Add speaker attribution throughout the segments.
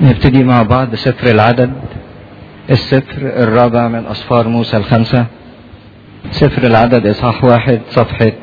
Speaker 1: نبتدي مع بعض بسفر العدد السفر الرابع من أسفار موسى الخمسة سفر العدد إصحاح واحد صفحة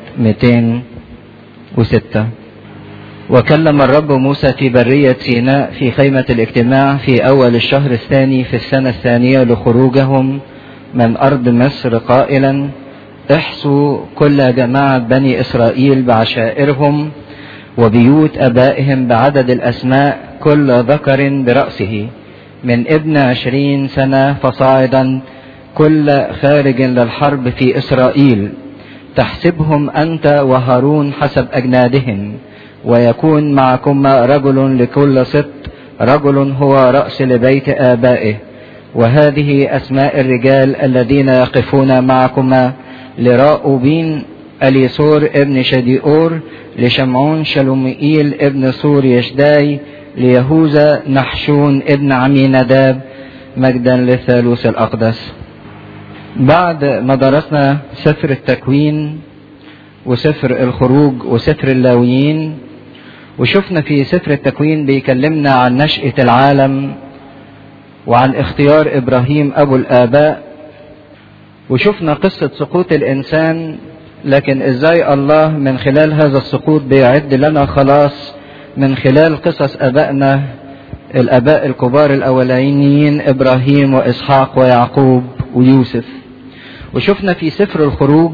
Speaker 1: 206 وكلم الرب موسى في برية سيناء في خيمة الاجتماع في أول الشهر الثاني في السنة الثانية لخروجهم من أرض مصر قائلا احصوا كل جماعة بني إسرائيل بعشائرهم وبيوت أبائهم بعدد الأسماء كل ذكر برأسه من ابن عشرين سنة فصاعدا كل خارج للحرب في إسرائيل تحسبهم أنت وهارون حسب أجنادهم ويكون معكما رجل لكل سبط رجل هو رأس لبيت آبائه وهذه أسماء الرجال الذين يقفون معكما لراؤوبين أليسور ابن شديئور لشمعون شلومئيل ابن سور يشداي ليهوذا نحشون ابن عمي نداب مجدا للثالوث الأقدس بعد ما درسنا سفر التكوين وسفر الخروج وسفر اللاويين وشفنا في سفر التكوين بيكلمنا عن نشأة العالم وعن اختيار إبراهيم أبو الآباء وشفنا قصة سقوط الإنسان لكن إزاي الله من خلال هذا السقوط بيعد لنا خلاص من خلال قصص أبائنا الآباء الكبار الأولانيين إبراهيم وإسحاق ويعقوب ويوسف وشفنا في سفر الخروج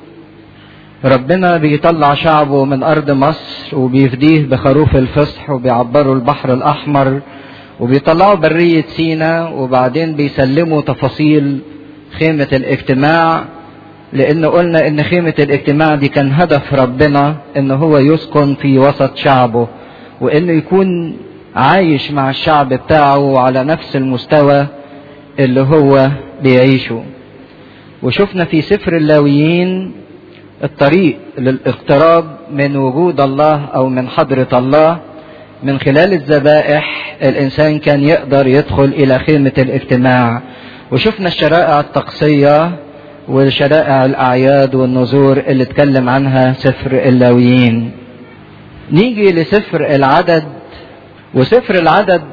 Speaker 1: ربنا بيطلع شعبه من أرض مصر وبيفديه بخروف الفصح وبيعبروا البحر الأحمر وبيطلعوا برية سينا وبعدين بيسلموا تفاصيل خيمة الاجتماع لأن قلنا إن خيمة الاجتماع دي كان هدف ربنا إن هو يسكن في وسط شعبه وإنه يكون عايش مع الشعب بتاعه على نفس المستوى اللي هو بيعيشه وشفنا في سفر اللاويين الطريق للاقتراب من وجود الله او من حضرة الله من خلال الذبائح الانسان كان يقدر يدخل الى خيمة الاجتماع وشفنا الشرائع الطقسية وشرائع الاعياد والنذور اللي اتكلم عنها سفر اللاويين نيجي لسفر العدد وسفر العدد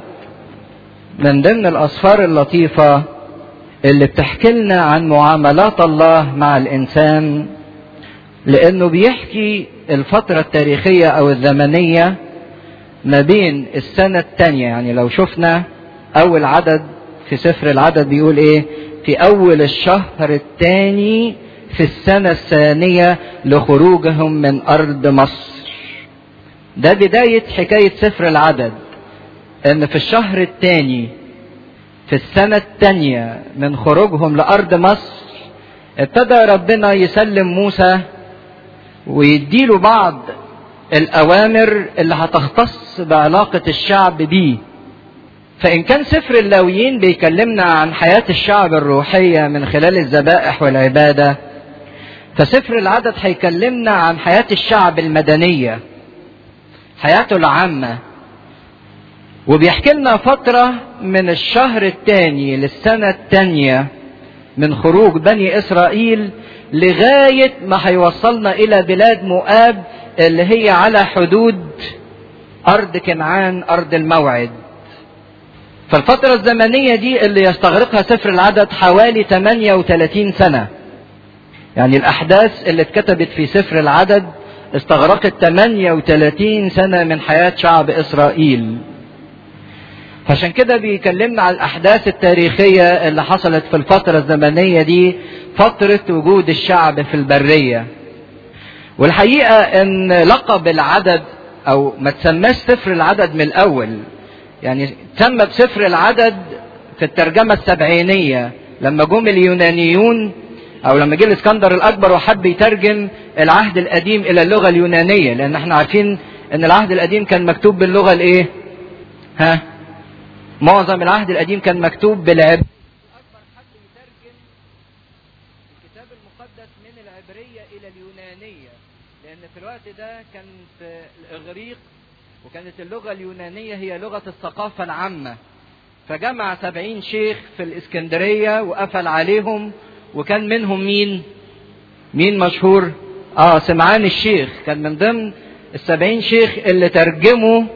Speaker 1: من ضمن الاسفار اللطيفة اللي بتحكي لنا عن معاملات الله مع الانسان لانه بيحكي الفترة التاريخية او الزمنية ما بين السنة الثانية يعني لو شفنا اول عدد في سفر العدد بيقول ايه في اول الشهر الثاني في السنة الثانية لخروجهم من ارض مصر ده بداية حكاية سفر العدد ان في الشهر الثاني في السنة الثانية من خروجهم لأرض مصر ابتدى ربنا يسلم موسى ويديله بعض الأوامر اللي هتختص بعلاقة الشعب بيه فإن كان سفر اللاويين بيكلمنا عن حياة الشعب الروحية من خلال الذبائح والعبادة فسفر العدد هيكلمنا عن حياة الشعب المدنية حياته العامة وبيحكي لنا فترة من الشهر الثاني للسنة الثانية من خروج بني إسرائيل لغاية ما هيوصلنا إلى بلاد مؤاب اللي هي على حدود أرض كنعان أرض الموعد فالفترة الزمنية دي اللي يستغرقها سفر العدد حوالي 38 سنة يعني الأحداث اللي اتكتبت في سفر العدد استغرقت 38 سنة من حياة شعب إسرائيل عشان كده بيكلمنا عن الأحداث التاريخية اللي حصلت في الفترة الزمنية دي فترة وجود الشعب في البرية والحقيقة ان لقب العدد او ما تسماش سفر العدد من الاول يعني تسمى بسفر العدد في الترجمة السبعينية لما جم اليونانيون او لما جه الاسكندر الاكبر وحب يترجم العهد القديم الى اللغة اليونانية لان احنا عارفين ان العهد القديم كان مكتوب باللغة الايه ها معظم العهد القديم كان مكتوب بالعبرية الأكبر حب يترجم الكتاب المقدس من العبرية إلى اليونانية لأن في الوقت ده كان في الإغريق وكانت اللغة اليونانية هي لغة الثقافة العامة فجمع سبعين شيخ في الإسكندرية وقفل عليهم وكان منهم مين مين مشهور اه سمعان الشيخ كان من ضمن السبعين شيخ اللي ترجموا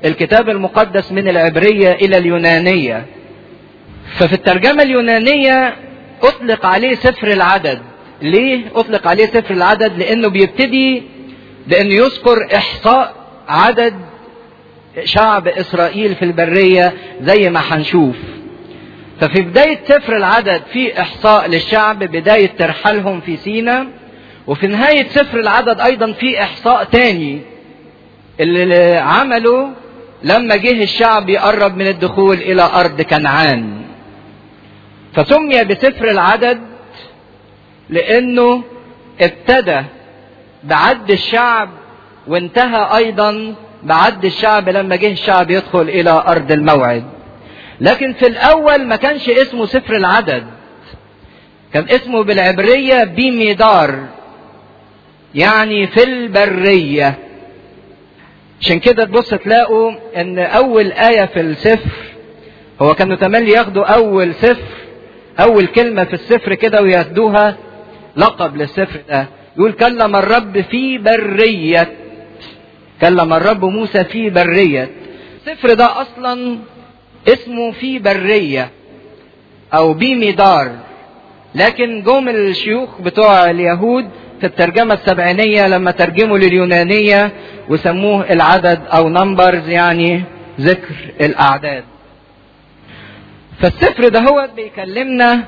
Speaker 1: الكتاب المقدس من العبرية إلى اليونانية ففي الترجمة اليونانية أطلق عليه سفر العدد ليه أطلق عليه سفر العدد لأنه بيبتدي بأنه يذكر إحصاء عدد شعب إسرائيل في البرية زي ما هنشوف ففي بداية سفر العدد في إحصاء للشعب بداية ترحلهم في سينا وفي نهاية سفر العدد أيضا في إحصاء تاني اللي عمله لما جه الشعب يقرب من الدخول إلى أرض كنعان فسمي بسفر العدد لأنه ابتدى بعد الشعب وانتهى أيضا بعد الشعب لما جه الشعب يدخل إلى أرض الموعد لكن في الأول ما كانش اسمه سفر العدد كان اسمه بالعبرية بيميدار يعني في البرية عشان كده تبص تلاقوا ان اول آية في السفر هو كانوا تملي ياخدوا اول سفر اول كلمة في السفر كده وياخدوها لقب للسفر ده يقول كلم الرب في برية كلم الرب موسى في برية السفر ده اصلا اسمه في برية او بيميدار لكن جم الشيوخ بتوع اليهود في الترجمة السبعينية لما ترجموا لليونانية وسموه العدد او نمبرز يعني ذكر الاعداد فالسفر ده هو بيكلمنا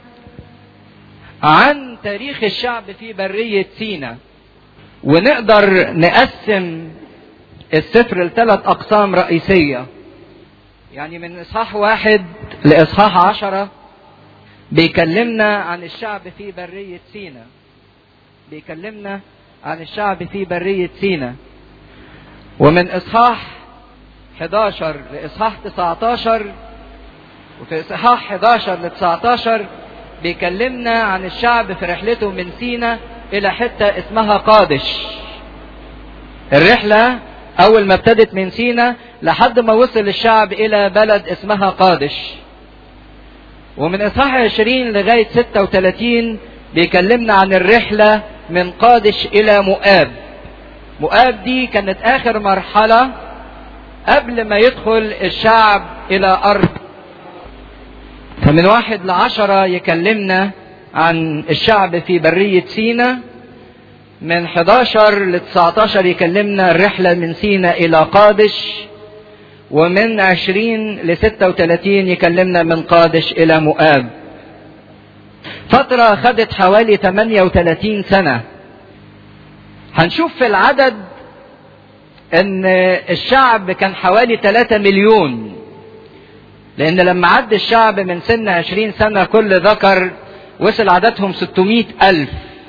Speaker 1: عن تاريخ الشعب في برية سينا ونقدر نقسم السفر لثلاث اقسام رئيسية يعني من اصحاح واحد لاصحاح عشرة بيكلمنا عن الشعب في برية سينا بيكلمنا عن الشعب في برية سينا ومن اصحاح 11 لاصحاح 19 وفي اصحاح 11 ل 19 بيكلمنا عن الشعب في رحلته من سينا الى حته اسمها قادش الرحله اول ما ابتدت من سينا لحد ما وصل الشعب الى بلد اسمها قادش ومن اصحاح 20 لغايه 36 بيكلمنا عن الرحله من قادش الى مؤاب مؤاب دي كانت اخر مرحله قبل ما يدخل الشعب الى ارض فمن واحد لعشرة يكلمنا عن الشعب في برية سينا من 11 ل 19 يكلمنا الرحلة من سينا إلى قادش ومن 20 ل 36 يكلمنا من قادش إلى مؤاب فترة خدت حوالي 38 سنة هنشوف في العدد ان الشعب كان حوالي 3 مليون لان لما عد الشعب من سن 20 سنة كل ذكر وصل عددهم 600 ألف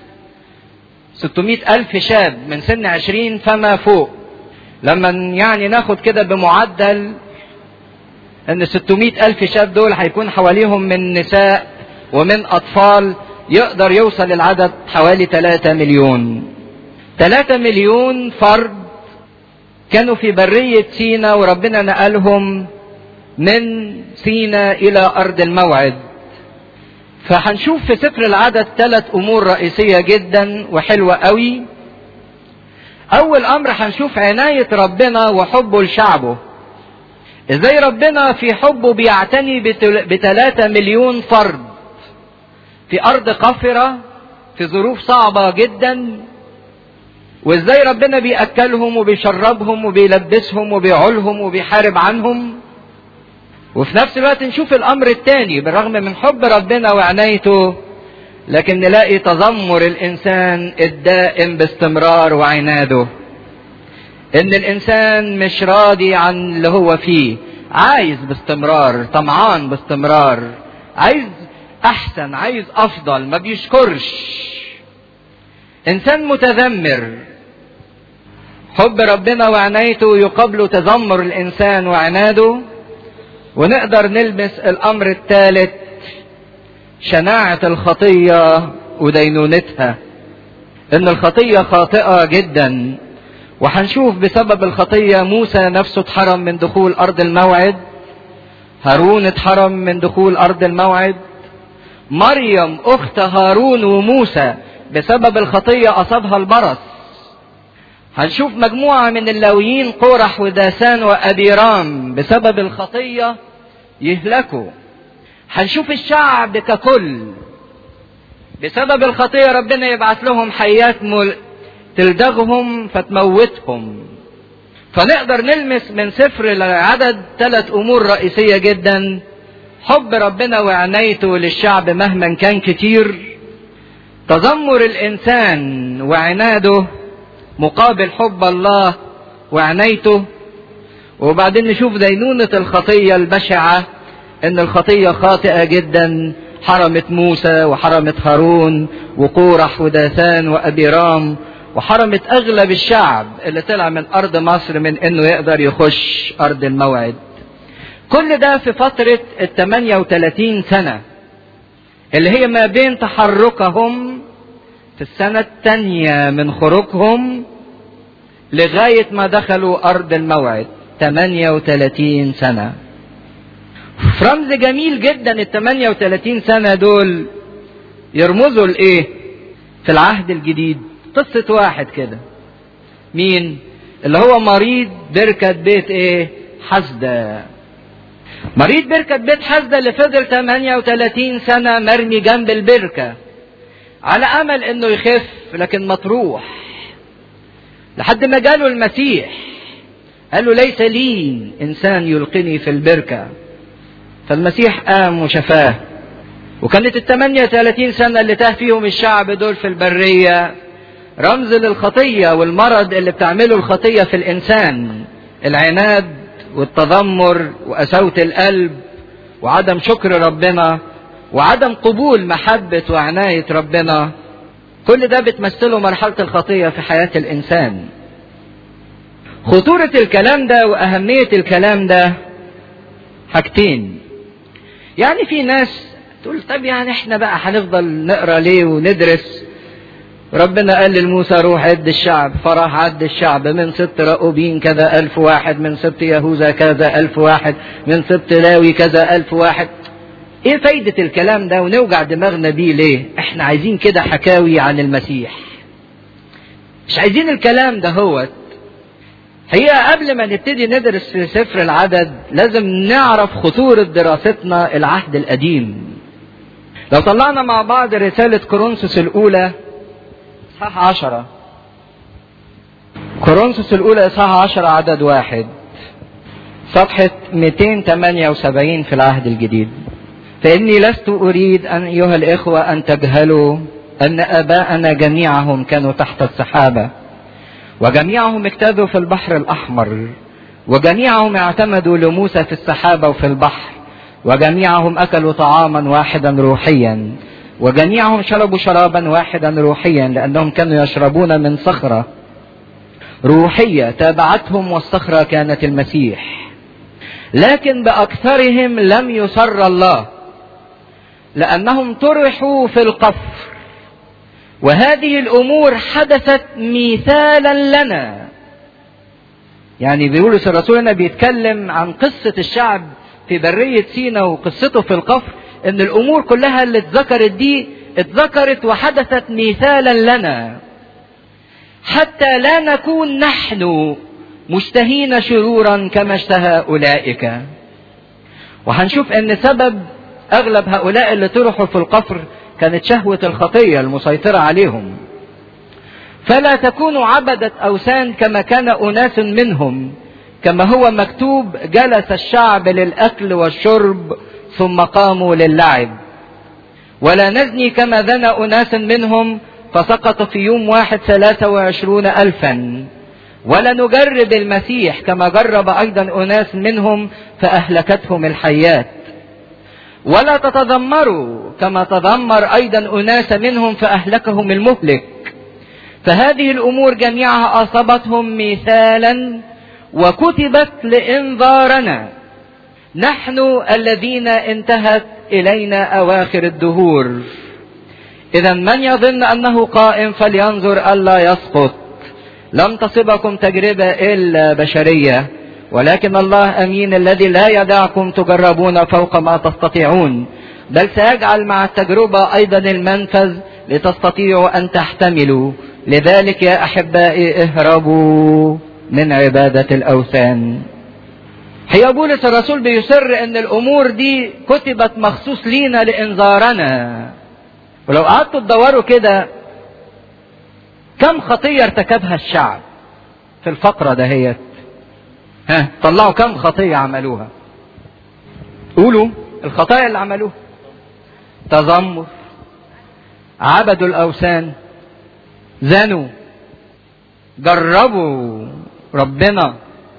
Speaker 1: 600 ألف شاب من سن 20 فما فوق لما يعني ناخد كده بمعدل ان 600 ألف شاب دول هيكون حواليهم من نساء ومن أطفال يقدر يوصل العدد حوالي 3 مليون 3 مليون فرد كانوا في برية سينا وربنا نقلهم من سينا إلى أرض الموعد فهنشوف في سفر العدد ثلاث أمور رئيسية جدا وحلوة قوي أول أمر هنشوف عناية ربنا وحبه لشعبه ازاي ربنا في حبه بيعتني بثلاثة مليون فرد في أرض قفرة في ظروف صعبة جدا وازاي ربنا بيأكلهم وبيشربهم وبيلبسهم وبيعولهم وبيحارب عنهم وفي نفس الوقت نشوف الامر الثاني بالرغم من حب ربنا وعنايته لكن نلاقي تذمر الانسان الدائم باستمرار وعناده ان الانسان مش راضي عن اللي هو فيه عايز باستمرار طمعان باستمرار عايز احسن عايز افضل ما بيشكرش انسان متذمر حب ربنا وعنايته يقابله تذمر الانسان وعناده ونقدر نلمس الامر الثالث شناعة الخطية ودينونتها ان الخطية خاطئة جدا وهنشوف بسبب الخطية موسى نفسه اتحرم من دخول ارض الموعد هارون اتحرم من دخول ارض الموعد مريم اخت هارون وموسى بسبب الخطية اصابها البرص هنشوف مجموعة من اللاويين قورح وداسان وأبيرام بسبب الخطية يهلكوا هنشوف الشعب ككل بسبب الخطية ربنا يبعث لهم حيات مل... تلدغهم فتموتهم فنقدر نلمس من سفر العدد ثلاث امور رئيسيه جدا حب ربنا وعنايته للشعب مهما كان كتير تذمر الانسان وعناده مقابل حب الله وعنايته وبعدين نشوف دينونة الخطية البشعة ان الخطية خاطئة جدا حرمت موسى وحرمت هارون وقورح وداثان وابيرام وحرمت اغلب الشعب اللي طلع من ارض مصر من انه يقدر يخش ارض الموعد كل ده في فترة ال 38 سنة اللي هي ما بين تحركهم في السنة الثانية من خروجهم لغاية ما دخلوا أرض الموعد 38 سنة في رمز جميل جدا ال 38 سنة دول يرمزوا لإيه؟ في العهد الجديد قصة واحد كده مين؟ اللي هو مريض بركة بيت إيه؟ حسدة مريض بركة بيت حسدة اللي فضل 38 سنة مرمي جنب البركة على أمل إنه يخف لكن مطروح لحد ما جاله المسيح قال له ليس لي إنسان يلقني في البركة فالمسيح قام وشفاه وكانت ال 38 سنة اللي تاه فيهم الشعب دول في البرية رمز للخطية والمرض اللي بتعمله الخطية في الإنسان العناد والتذمر وقساوة القلب وعدم شكر ربنا وعدم قبول محبة وعناية ربنا كل ده بتمثله مرحلة الخطية في حياة الإنسان خطورة الكلام ده وأهمية الكلام ده حاجتين يعني في ناس تقول طب يعني احنا بقى هنفضل نقرا ليه وندرس ربنا قال لموسى روح عد الشعب فراح عد الشعب من ست رأوبين كذا ألف واحد من سبط يهوذا كذا ألف واحد من سبط لاوي كذا ألف واحد ايه فايدة الكلام ده ونوجع دماغنا بيه ليه احنا عايزين كده حكاوي عن المسيح مش عايزين الكلام ده هو هي قبل ما نبتدي ندرس في سفر العدد لازم نعرف خطورة دراستنا العهد القديم لو طلعنا مع بعض رسالة كورنثوس الأولى إصحاح عشرة كورنثوس الأولى إصحاح عشرة عدد واحد صفحة 278 في العهد الجديد فإني لست أريد أن أيها الإخوة أن تجهلوا أن آباءنا جميعهم كانوا تحت السحابة وجميعهم اجتازوا في البحر الأحمر وجميعهم اعتمدوا لموسى في السحابة وفي البحر وجميعهم أكلوا طعاما واحدا روحيا وجميعهم شربوا شرابا واحدا روحيا لأنهم كانوا يشربون من صخرة روحية تابعتهم والصخرة كانت المسيح لكن بأكثرهم لم يسر الله لأنهم طرحوا في القفر وهذه الأمور حدثت مثالا لنا يعني بيقولوا الرسول هنا بيتكلم عن قصة الشعب في برية سينا وقصته في القفر ان الامور كلها اللي اتذكرت دي اتذكرت وحدثت مثالا لنا حتى لا نكون نحن مشتهين شرورا كما اشتهى اولئك وهنشوف ان سبب اغلب هؤلاء اللي طرحوا في القفر كانت شهوة الخطية المسيطرة عليهم فلا تكونوا عبدة اوثان كما كان اناس منهم كما هو مكتوب جلس الشعب للاكل والشرب ثم قاموا للعب ولا نزني كما زنى أناس منهم فسقط في يوم واحد ثلاثة وعشرون ألفا ولا نجرب المسيح كما جرب أيضا أناس منهم فأهلكتهم الحيات ولا تتذمروا كما تذمر أيضا أناس منهم فأهلكهم المهلك فهذه الأمور جميعها أصابتهم مثالا وكتبت لإنذارنا نحن الذين انتهت الينا اواخر الدهور اذا من يظن انه قائم فلينظر الا يسقط لم تصبكم تجربه الا بشريه ولكن الله امين الذي لا يدعكم تجربون فوق ما تستطيعون بل سيجعل مع التجربه ايضا المنفذ لتستطيعوا ان تحتملوا لذلك يا احبائي اهربوا من عبادة الاوثان هي بولس الرسول بيصر ان الامور دي كتبت مخصوص لينا لانذارنا ولو قعدتوا تدوروا كده كم خطية ارتكبها الشعب في الفقرة دهيت ها طلعوا كم خطية عملوها قولوا الخطايا اللي عملوها تذمر عبدوا الاوثان زنوا جربوا ربنا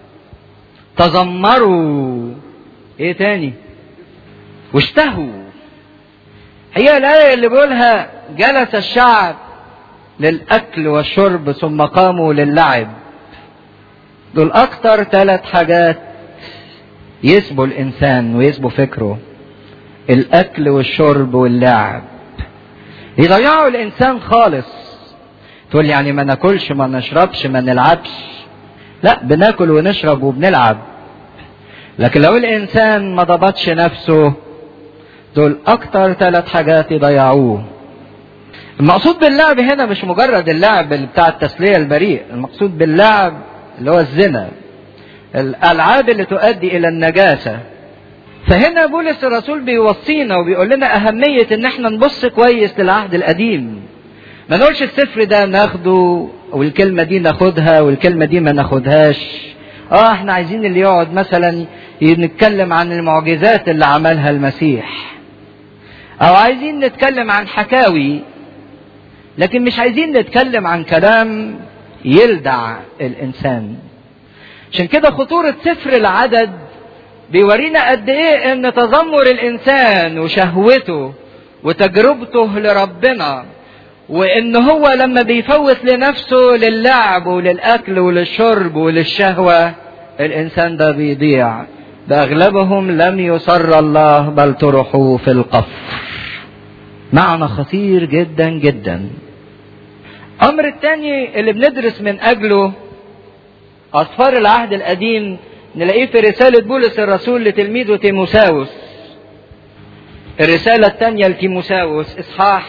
Speaker 1: تذمروا ايه تاني واشتهوا هي الآية اللي بيقولها جلس الشعب للأكل والشرب ثم قاموا للعب دول أكتر ثلاث حاجات يسبوا الإنسان ويسبوا فكره الأكل والشرب واللعب يضيعوا الإنسان خالص تقول يعني ما ناكلش ما نشربش ما نلعبش لا بناكل ونشرب وبنلعب لكن لو الإنسان ما ضبطش نفسه دول أكتر ثلاث حاجات يضيعوه المقصود باللعب هنا مش مجرد اللعب اللي بتاع التسلية البريء المقصود باللعب اللي هو الزنا الألعاب اللي تؤدي إلى النجاسة فهنا بولس الرسول بيوصينا وبيقول لنا أهمية إن احنا نبص كويس للعهد القديم ما نقولش السفر ده ناخده والكلمة دي ناخدها والكلمة دي ما ناخدهاش اه احنا عايزين اللي يقعد مثلا نتكلم عن المعجزات اللي عملها المسيح او عايزين نتكلم عن حكاوي لكن مش عايزين نتكلم عن كلام يلدع الانسان عشان كده خطورة سفر العدد بيورينا قد ايه ان تذمر الانسان وشهوته وتجربته لربنا وان هو لما بيفوت لنفسه للعب وللاكل وللشرب وللشهوة الانسان ده بيضيع ده اغلبهم لم يسر الله بل طرحوا في القفر معنى خطير جدا جدا امر الثاني اللي بندرس من اجله اسفار العهد القديم نلاقيه في رسالة بولس الرسول لتلميذه تيموساوس الرسالة الثانية لتيموساوس اصحاح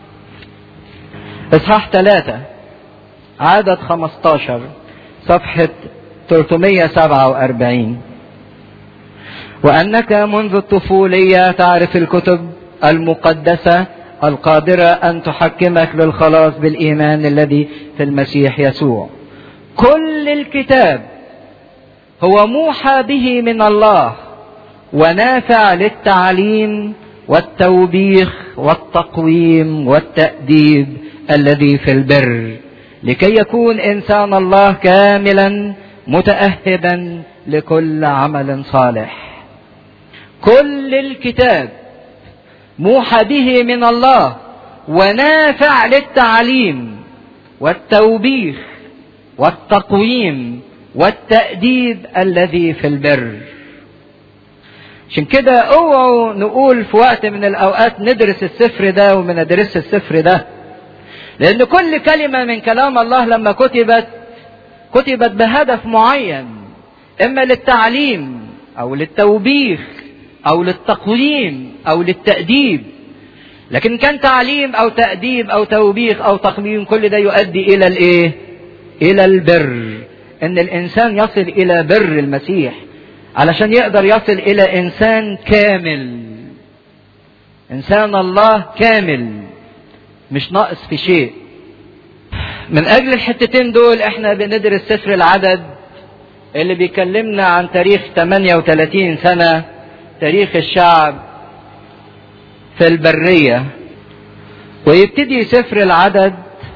Speaker 1: اصحاح ثلاثة عدد 15 صفحة 347 وأنك منذ الطفولية تعرف الكتب المقدسة القادرة أن تحكمك للخلاص بالإيمان الذي في المسيح يسوع كل الكتاب هو موحى به من الله ونافع للتعليم والتوبيخ والتقويم والتأديب الذي في البر لكي يكون انسان الله كاملا متاهبا لكل عمل صالح كل الكتاب موحى به من الله ونافع للتعليم والتوبيخ والتقويم والتأديب الذي في البر عشان كده اوعوا نقول في وقت من الاوقات ندرس السفر ده وما ندرس السفر ده لأن كل كلمة من كلام الله لما كتبت كتبت بهدف معين إما للتعليم أو للتوبيخ أو للتقويم أو للتأديب لكن كان تعليم أو تأديب أو توبيخ أو تقويم كل ده يؤدي إلى الإيه؟ إلى البر إن الإنسان يصل إلى بر المسيح علشان يقدر يصل إلى إنسان كامل إنسان الله كامل مش ناقص في شيء من اجل الحتتين دول احنا بندرس سفر العدد اللي بيكلمنا عن تاريخ 38 سنة تاريخ الشعب في البرية ويبتدي سفر العدد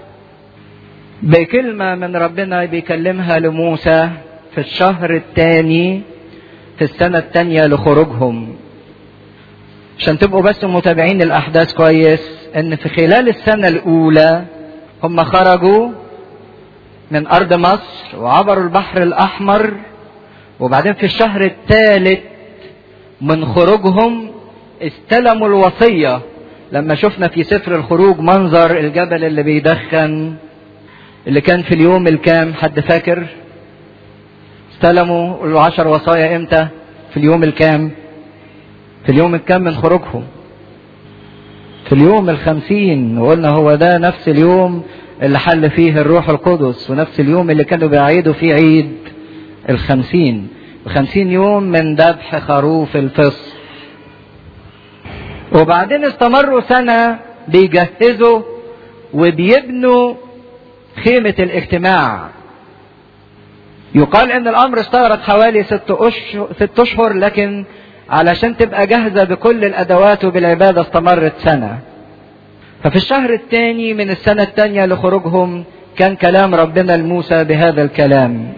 Speaker 1: بكلمة من ربنا بيكلمها لموسى في الشهر الثاني في السنة الثانية لخروجهم عشان تبقوا بس متابعين الأحداث كويس ان في خلال السنة الاولى هم خرجوا من ارض مصر وعبروا البحر الاحمر وبعدين في الشهر الثالث من خروجهم استلموا الوصية لما شفنا في سفر الخروج منظر الجبل اللي بيدخن اللي كان في اليوم الكام حد فاكر استلموا العشر وصايا امتى في اليوم الكام في اليوم الكام من خروجهم في اليوم الخمسين وقلنا هو ده نفس اليوم اللي حل فيه الروح القدس ونفس اليوم اللي كانوا بيعيدوا فيه عيد الخمسين وخمسين يوم من ذبح خروف الفصح وبعدين استمروا سنة بيجهزوا وبيبنوا خيمة الاجتماع يقال ان الامر استغرق حوالي ست اشهر, ست اشهر لكن علشان تبقى جاهزة بكل الادوات وبالعبادة استمرت سنة ففي الشهر الثاني من السنة الثانية لخروجهم كان كلام ربنا لموسى بهذا الكلام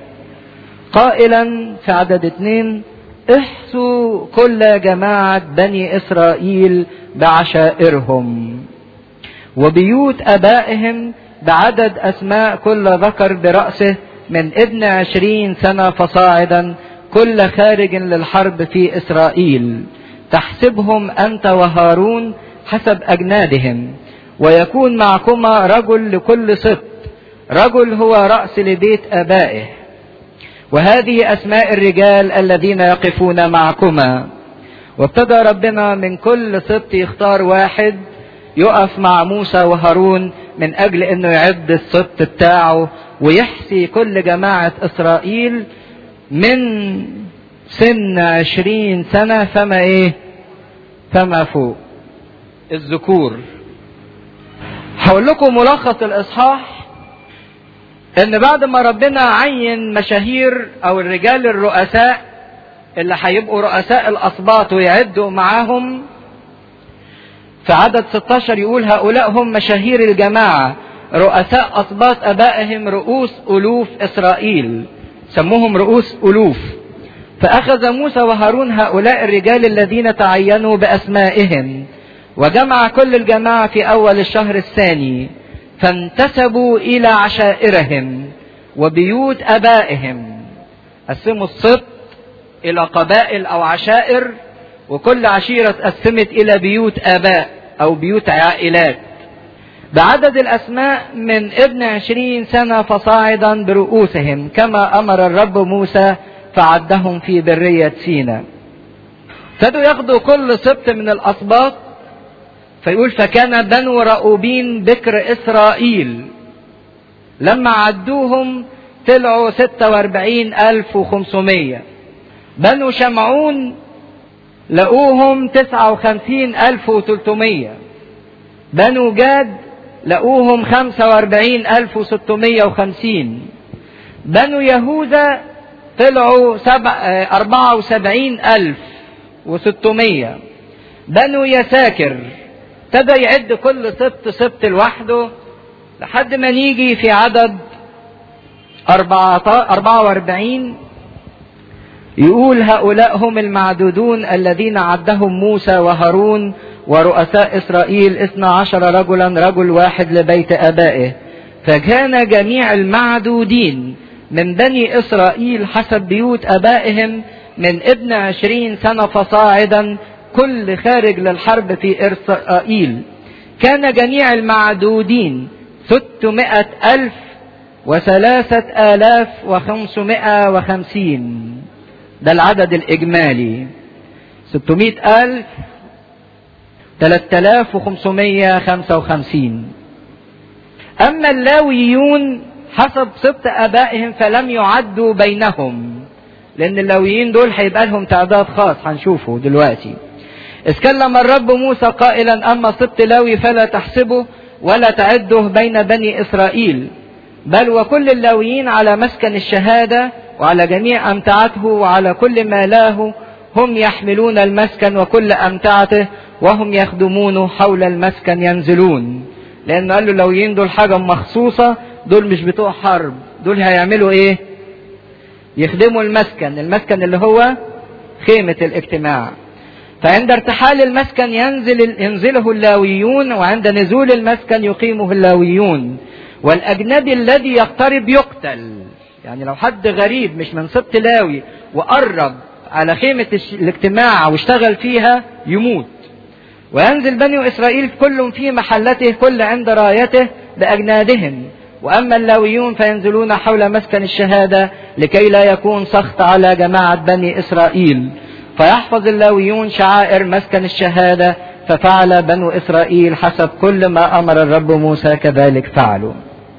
Speaker 1: قائلا في عدد اثنين احصوا كل جماعة بني اسرائيل بعشائرهم وبيوت ابائهم بعدد اسماء كل ذكر برأسه من ابن عشرين سنة فصاعدا كل خارج للحرب في اسرائيل تحسبهم انت وهارون حسب اجنادهم ويكون معكما رجل لكل سبط رجل هو رأس لبيت ابائه وهذه اسماء الرجال الذين يقفون معكما وابتدى ربنا من كل سبط يختار واحد يقف مع موسى وهارون من اجل انه يعد السبط بتاعه ويحصي كل جماعة اسرائيل من سن عشرين سنة فما ايه فما فوق الذكور هقول لكم ملخص الاصحاح ان بعد ما ربنا عين مشاهير او الرجال الرؤساء اللي هيبقوا رؤساء الاسباط ويعدوا معاهم في عدد 16 يقول هؤلاء هم مشاهير الجماعة رؤساء أسباط أبائهم رؤوس ألوف إسرائيل سموهم رؤوس ألوف فأخذ موسى وهارون هؤلاء الرجال الذين تعينوا بأسمائهم وجمع كل الجماعة في أول الشهر الثاني فانتسبوا إلى عشائرهم وبيوت أبائهم قسموا السبط إلى قبائل أو عشائر وكل عشيرة اتقسمت إلى بيوت آباء أو بيوت عائلات بعدد الأسماء من ابن عشرين سنة فصاعدا برؤوسهم كما أمر الرب موسى فعدهم في برية سينا ابتدوا ياخدوا كل سبط من الأسباط فيقول فكان بنو رأوبين بكر إسرائيل لما عدوهم طلعوا ستة واربعين ألف وخمسمية بنو شمعون لقوهم تسعة وخمسين ألف وتلتمية بنو جاد لقوهم خمسة واربعين ألف وستمية وخمسين بنو يهوذا طلعوا سبع أربعة وسبعين ألف وستمية بنو يساكر ابتدى يعد كل سبت سبت لوحده لحد ما نيجي في عدد أربعة واربعين يقول هؤلاء هم المعدودون الذين عدهم موسى وهارون ورؤساء إسرائيل اثنا عشر رجلا رجل واحد لبيت أبائه فكان جميع المعدودين من بني إسرائيل حسب بيوت أبائهم من ابن عشرين سنة فصاعدا كل خارج للحرب في إسرائيل كان جميع المعدودين ستمائة ألف وثلاثة آلاف وخمسمائة وخمسين ده العدد الإجمالي ستمائة ألف 3555 أما اللاويون حسب سبط آبائهم فلم يعدوا بينهم لأن اللاويين دول هيبقى لهم تعداد خاص هنشوفه دلوقتي إذ كلم الرب موسى قائلا أما سبط لاوي فلا تحسبه ولا تعده بين بني إسرائيل بل وكل اللاويين على مسكن الشهادة وعلى جميع أمتعته وعلى كل ما له هم يحملون المسكن وكل أمتعته وهم يخدمونه حول المسكن ينزلون لأنه قال له اللويين دول حاجة مخصوصة دول مش بتوع حرب دول هيعملوا ايه يخدموا المسكن المسكن اللي هو خيمة الاجتماع فعند ارتحال المسكن ينزل ينزله اللاويون وعند نزول المسكن يقيمه اللاويون والأجنبي الذي يقترب يقتل يعني لو حد غريب مش من سبط لاوي وقرب على خيمة الاجتماع واشتغل فيها يموت وينزل بني إسرائيل كل في محلته كل عند رايته بأجنادهم وأما اللاويون فينزلون حول مسكن الشهادة لكي لا يكون سخط على جماعة بني إسرائيل فيحفظ اللاويون شعائر مسكن الشهادة ففعل بنو إسرائيل حسب كل ما أمر الرب موسى كذلك فعلوا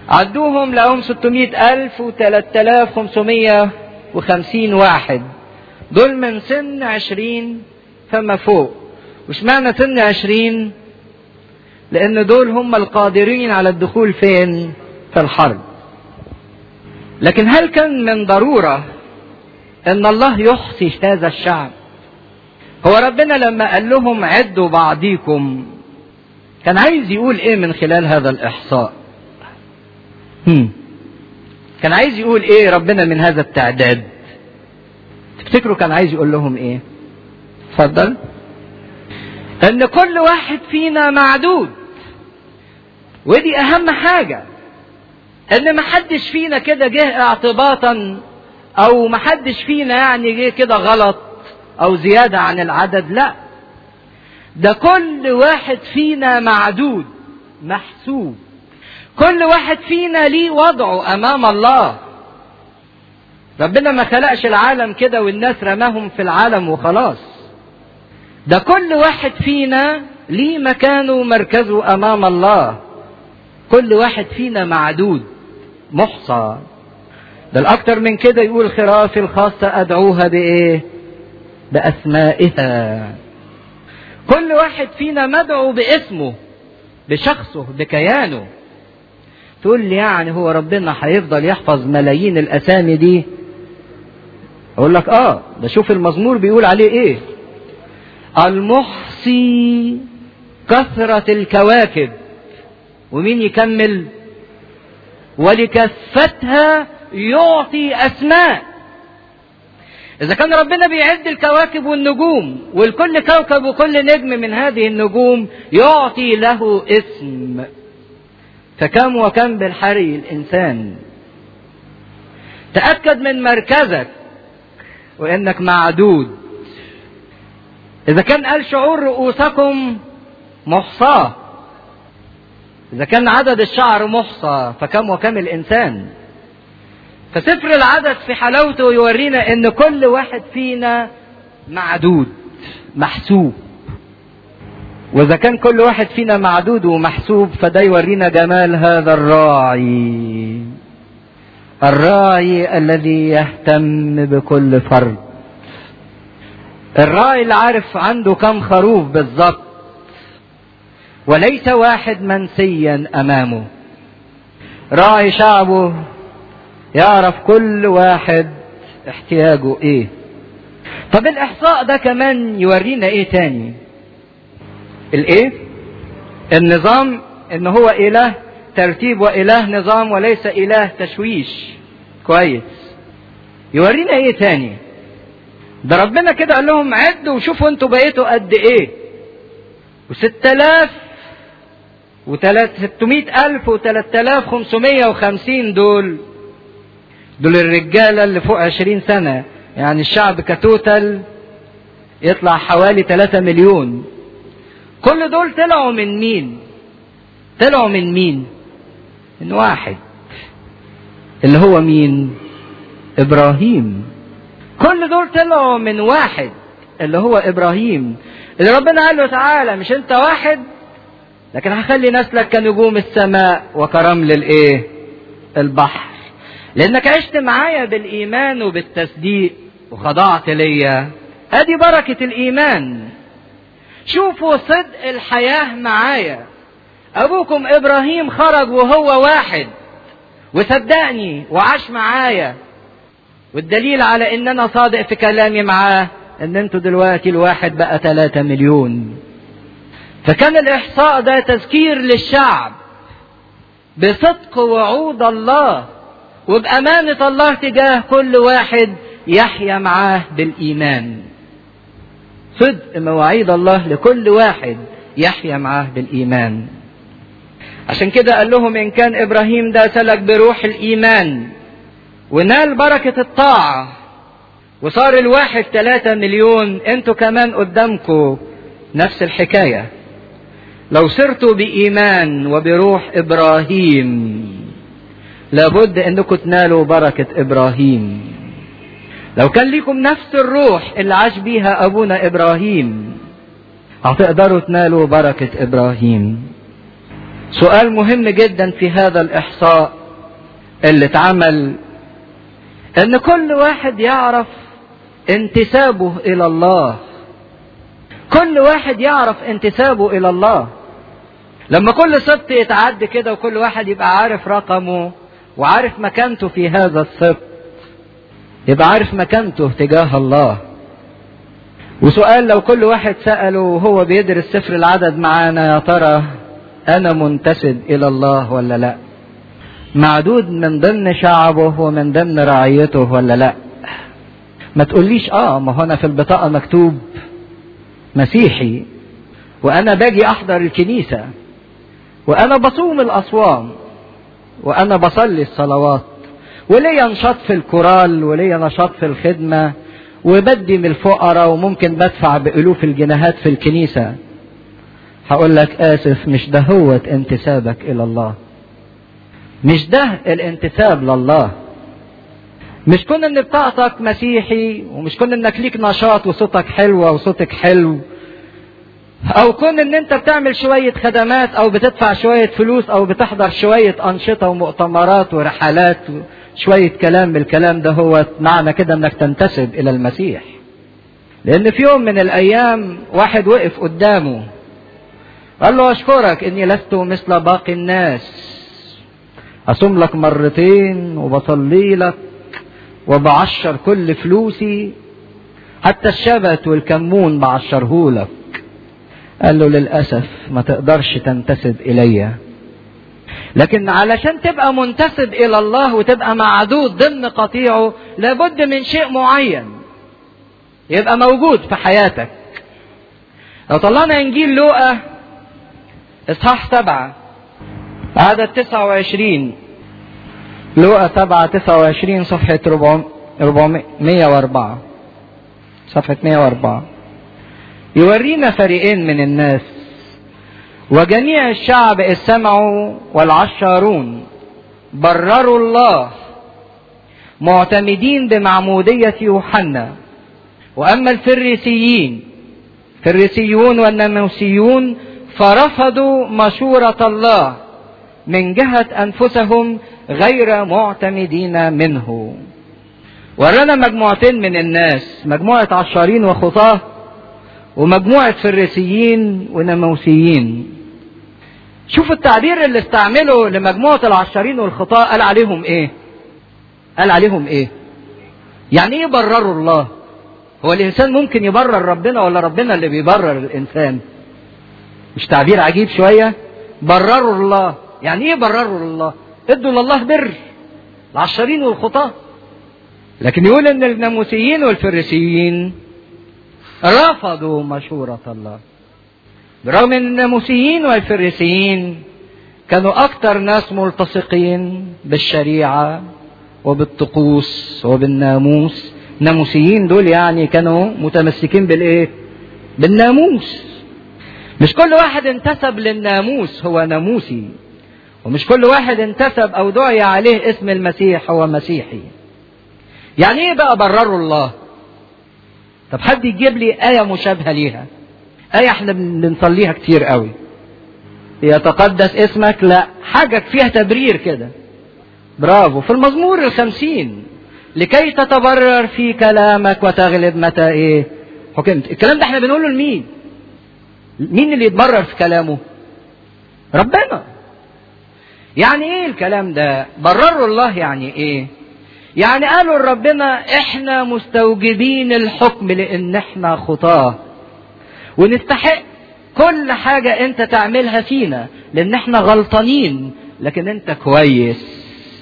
Speaker 1: عدوهم لهم 600 ألف و 3550 واحد دول من سن 20 فما فوق وش معنى سن 20 لأن دول هم القادرين على الدخول فين في الحرب لكن هل كان من ضرورة ان الله يحصي هذا الشعب هو ربنا لما قال لهم عدوا بعضيكم كان عايز يقول ايه من خلال هذا الاحصاء هم. كان عايز يقول ايه ربنا من هذا التعداد تفتكروا كان عايز يقول لهم ايه اتفضل ان كل واحد فينا معدود ودي اهم حاجة ان محدش فينا كده جه اعتباطا او محدش فينا يعني جه كده غلط او زيادة عن العدد لا ده كل واحد فينا معدود محسوب كل واحد فينا ليه وضعه امام الله ربنا ما خلقش العالم كده والناس رماهم في العالم وخلاص ده كل واحد فينا ليه مكانه ومركزه امام الله كل واحد فينا معدود محصى ده الاكتر من كده يقول خرافي الخاصة ادعوها بايه باسمائها كل واحد فينا مدعو باسمه بشخصه بكيانه تقول لي يعني هو ربنا هيفضل يحفظ ملايين الاسامي دي اقول لك اه ده شوف المزمور بيقول عليه ايه المحصي كثرة الكواكب ومين يكمل ولكفتها يعطي اسماء اذا كان ربنا بيعد الكواكب والنجوم والكل كوكب وكل نجم من هذه النجوم يعطي له اسم فكم وكم بالحري الانسان تاكد من مركزك وانك معدود اذا كان قال شعور رؤوسكم محصاه اذا كان عدد الشعر محصى فكم وكم الانسان فسفر العدد في حلاوته يورينا ان كل واحد فينا معدود محسوب واذا كان كل واحد فينا معدود ومحسوب فده يورينا جمال هذا الراعي الراعي الذي يهتم بكل فرد الراعي اللي عارف عنده كم خروف بالظبط وليس واحد منسيا امامه راعي شعبه يعرف كل واحد احتياجه ايه طب الاحصاء ده كمان يورينا ايه تاني الايه النظام ان هو اله ترتيب واله نظام وليس اله تشويش كويس يورينا ايه تاني ده ربنا كده قال لهم عدوا وشوفوا انتوا بقيتوا قد ايه وست الاف وستمائة الف وتلات الاف خمسمائة وخمسين دول دول الرجالة اللي فوق عشرين سنة يعني الشعب كتوتال يطلع حوالي ثلاثة مليون كل دول طلعوا من مين طلعوا من مين من واحد اللي هو مين ابراهيم كل دول طلعوا من واحد اللي هو ابراهيم اللي ربنا قال له تعالى مش انت واحد لكن هخلي نسلك كنجوم السماء وكرمل الايه البحر لانك عشت معايا بالايمان وبالتصديق وخضعت ليا ادي بركة الايمان شوفوا صدق الحياة معايا ابوكم ابراهيم خرج وهو واحد وصدقني وعاش معايا والدليل على ان انا صادق في كلامي معاه ان انتوا دلوقتي الواحد بقى 3 مليون فكان الاحصاء ده تذكير للشعب بصدق وعود الله وبأمانة الله تجاه كل واحد يحيا معاه بالإيمان صدق مواعيد الله لكل واحد يحيا معاه بالإيمان عشان كده قال لهم إن كان إبراهيم ده سلك بروح الإيمان ونال بركة الطاعة وصار الواحد ثلاثة مليون انتوا كمان قدامكم نفس الحكاية لو سرتوا بإيمان وبروح إبراهيم لابد انكم تنالوا بركة ابراهيم لو كان ليكم نفس الروح اللي عاش بيها ابونا ابراهيم هتقدروا تنالوا بركة ابراهيم سؤال مهم جدا في هذا الاحصاء اللي اتعمل ان كل واحد يعرف انتسابه الى الله كل واحد يعرف انتسابه الى الله لما كل سبط يتعد كده وكل واحد يبقى عارف رقمه وعارف مكانته في هذا السبط يبقى عارف مكانته تجاه الله وسؤال لو كل واحد سأله وهو بيدرس سفر العدد معانا يا ترى أنا منتسب إلى الله ولا لا معدود من ضمن شعبه ومن ضمن رعيته ولا لا ما تقوليش اه ما هو انا في البطاقة مكتوب مسيحي وانا باجي احضر الكنيسة وانا بصوم الاصوام وانا بصلي الصلوات وليا نشاط في الكورال وليا نشاط في الخدمة وبدي من الفقراء وممكن بدفع بألوف الجنيهات في الكنيسة هقول لك آسف مش ده هو انتسابك إلى الله مش ده الانتساب لله مش كون ان بطاقتك مسيحي ومش كون انك ليك نشاط وصوتك حلوة وصوتك حلو او كون ان انت بتعمل شوية خدمات او بتدفع شوية فلوس او بتحضر شوية انشطة ومؤتمرات ورحلات شوية كلام من الكلام ده هو معنى كده انك تنتسب الى المسيح لان في يوم من الايام واحد وقف قدامه قال له اشكرك اني لست مثل باقي الناس اصوم لك مرتين وبصلي لك وبعشر كل فلوسي حتى الشبت والكمون بعشرهولك قال له للأسف ما تقدرش تنتسب إلي لكن علشان تبقى منتسب إلى الله وتبقى معدود ضمن قطيعه لابد من شيء معين يبقى موجود في حياتك لو طلعنا إنجيل لوقا إصحاح سبعة عدد تسعة وعشرين لوقا سبعة تسعة وعشرين صفحة ربعمية وأربعة صفحة مية وأربعة يورينا فريقين من الناس وجميع الشعب إذ سمعوا والعشارون برروا الله معتمدين بمعمودية يوحنا وأما الفريسيين الفريسيون والناموسيون فرفضوا مشورة الله من جهة أنفسهم غير معتمدين منه ورانا مجموعتين من الناس مجموعة عشارين وخطاه ومجموعة فريسيين ونموسيين شوف التعبير اللي استعمله لمجموعة العشارين والخطاة قال عليهم ايه قال عليهم ايه يعني ايه برروا الله هو الانسان ممكن يبرر ربنا ولا ربنا اللي بيبرر الانسان مش تعبير عجيب شوية برروا الله يعني ايه برروا الله ادوا لله بر العشارين والخطاة لكن يقول ان الناموسيين والفريسيين رفضوا مشورة الله برغم ان الناموسيين والفريسيين كانوا اكتر ناس ملتصقين بالشريعة وبالطقوس وبالناموس الناموسيين دول يعني كانوا متمسكين بالايه بالناموس مش كل واحد انتسب للناموس هو ناموسي ومش كل واحد انتسب او دعي عليه اسم المسيح هو مسيحي يعني ايه بقى برروا الله طب حد يجيب لي آية مشابهة ليها آية احنا بنصليها كتير قوي يتقدس اسمك لا حاجة فيها تبرير كده برافو في المزمور الخمسين لكي تتبرر في كلامك وتغلب متى ايه حكمت الكلام ده احنا بنقوله لمين مين اللي يتبرر في كلامه ربنا يعني ايه الكلام ده برروا الله يعني ايه يعني قالوا لربنا احنا مستوجبين الحكم لان احنا خطاه ونستحق كل حاجة انت تعملها فينا لان احنا غلطانين لكن انت كويس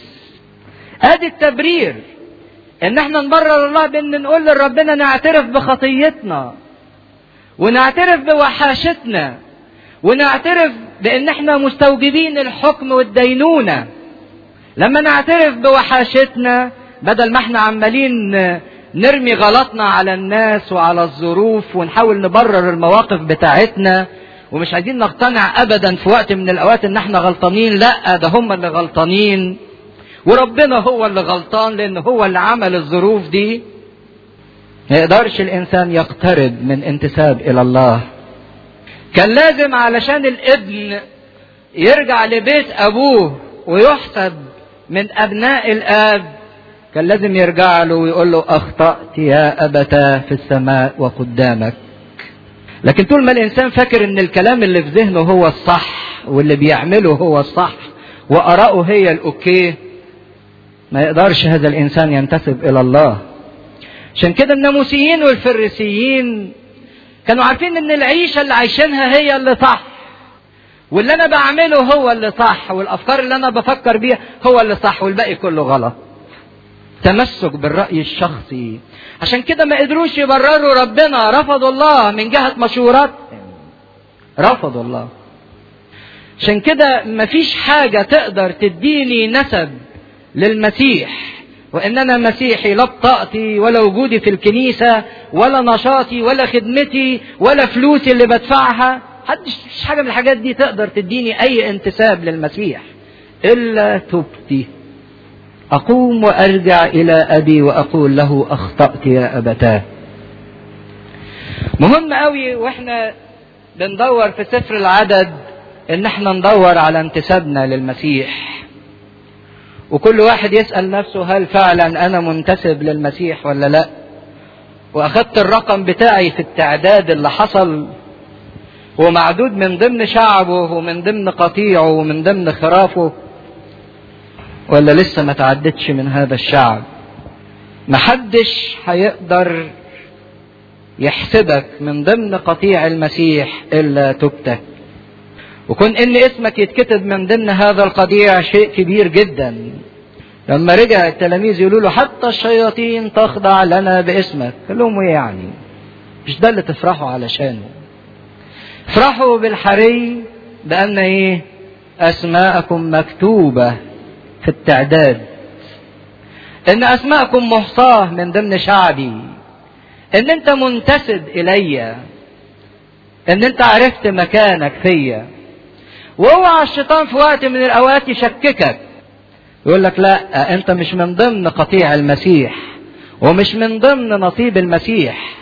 Speaker 1: ادي التبرير ان احنا نبرر الله بان نقول لربنا نعترف بخطيتنا ونعترف بوحاشتنا ونعترف بان احنا مستوجبين الحكم والدينونة لما نعترف بوحاشتنا بدل ما احنا عمالين نرمي غلطنا على الناس وعلى الظروف ونحاول نبرر المواقف بتاعتنا ومش عايزين نقتنع ابدا في وقت من الاوقات ان احنا غلطانين لا ده هم اللي غلطانين وربنا هو اللي غلطان لان هو اللي عمل الظروف دي ما يقدرش الانسان يقترب من انتساب الى الله كان لازم علشان الابن يرجع لبيت ابوه ويحسب من ابناء الاب كان لازم يرجع له ويقول له اخطأت يا ابتا في السماء وقدامك لكن طول ما الانسان فاكر ان الكلام اللي في ذهنه هو الصح واللي بيعمله هو الصح واراءه هي الاوكي ما يقدرش هذا الانسان ينتسب الى الله عشان كده الناموسيين والفريسيين كانوا عارفين ان العيشه اللي عايشينها هي اللي صح واللي انا بعمله هو اللي صح والافكار اللي انا بفكر بيها هو اللي صح والباقي كله غلط تمسك بالراي الشخصي عشان كده ما قدروش يبرروا ربنا رفضوا الله من جهه مشوراتهم رفضوا الله عشان كده مفيش حاجه تقدر تديني نسب للمسيح وان انا مسيحي لا بطاقتي ولا وجودي في الكنيسه ولا نشاطي ولا خدمتي ولا فلوسي اللي بدفعها محدش مفيش حاجه من الحاجات دي تقدر تديني اي انتساب للمسيح الا توبتي اقوم وارجع الى ابي واقول له اخطات يا ابتاه مهم قوي واحنا بندور في سفر العدد ان احنا ندور على انتسابنا للمسيح وكل واحد يسأل نفسه هل فعلا أنا منتسب للمسيح ولا لا وأخذت الرقم بتاعي في التعداد اللي حصل ومعدود من ضمن شعبه ومن ضمن قطيعه ومن ضمن خرافه ولا لسه ما تعدتش من هذا الشعب محدش هيقدر يحسبك من ضمن قطيع المسيح إلا توبتك وكون ان اسمك يتكتب من ضمن هذا القطيع شيء كبير جدا لما رجع التلاميذ يقولوا له حتى الشياطين تخضع لنا باسمك قال لهم ايه يعني مش ده اللي تفرحوا علشانه افرحوا بالحري بان ايه اسماءكم مكتوبة في التعداد ان اسماءكم محصاة من ضمن شعبي ان انت منتسب الي ان انت عرفت مكانك فيا واوعى الشيطان في وقت من الاوقات يشككك يقول لك لا انت مش من ضمن قطيع المسيح ومش من ضمن نصيب المسيح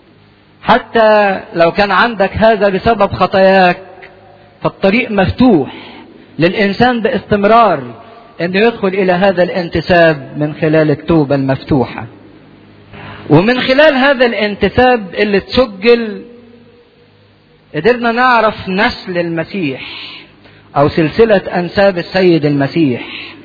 Speaker 1: حتى لو كان عندك هذا بسبب خطاياك فالطريق مفتوح للانسان باستمرار انه يدخل الى هذا الانتساب من خلال التوبه المفتوحه ومن خلال هذا الانتساب اللي تسجل قدرنا نعرف نسل المسيح او سلسلة انساب السيد المسيح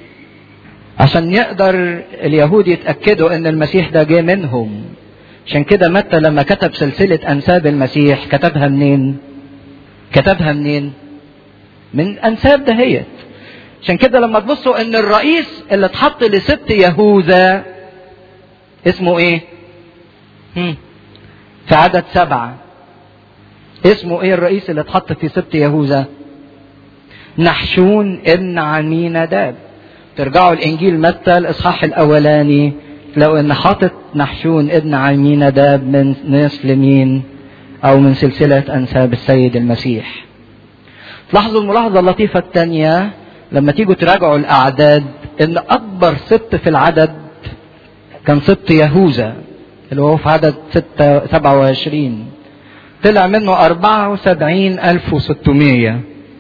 Speaker 1: عشان يقدر اليهود يتأكدوا ان المسيح ده جه منهم عشان كده متى لما كتب سلسلة انساب المسيح كتبها منين كتبها منين من انساب دهيت عشان كده لما تبصوا ان الرئيس اللي اتحط لست يهوذا اسمه ايه هم. في عدد سبعة اسمه ايه الرئيس اللي اتحط في سبت يهوذا نحشون ابن عميناداب ترجعوا الانجيل متى الاصحاح الاولاني لو ان حاطط نحشون ابن عميناداب من نسل مين او من سلسلة انساب السيد المسيح تلاحظوا الملاحظة اللطيفة الثانية لما تيجوا تراجعوا الاعداد ان اكبر سبت في العدد كان سبت يهوذا اللي هو في عدد ستة سبعة وعشرين طلع منه أربعة وسبعين ألف وستمية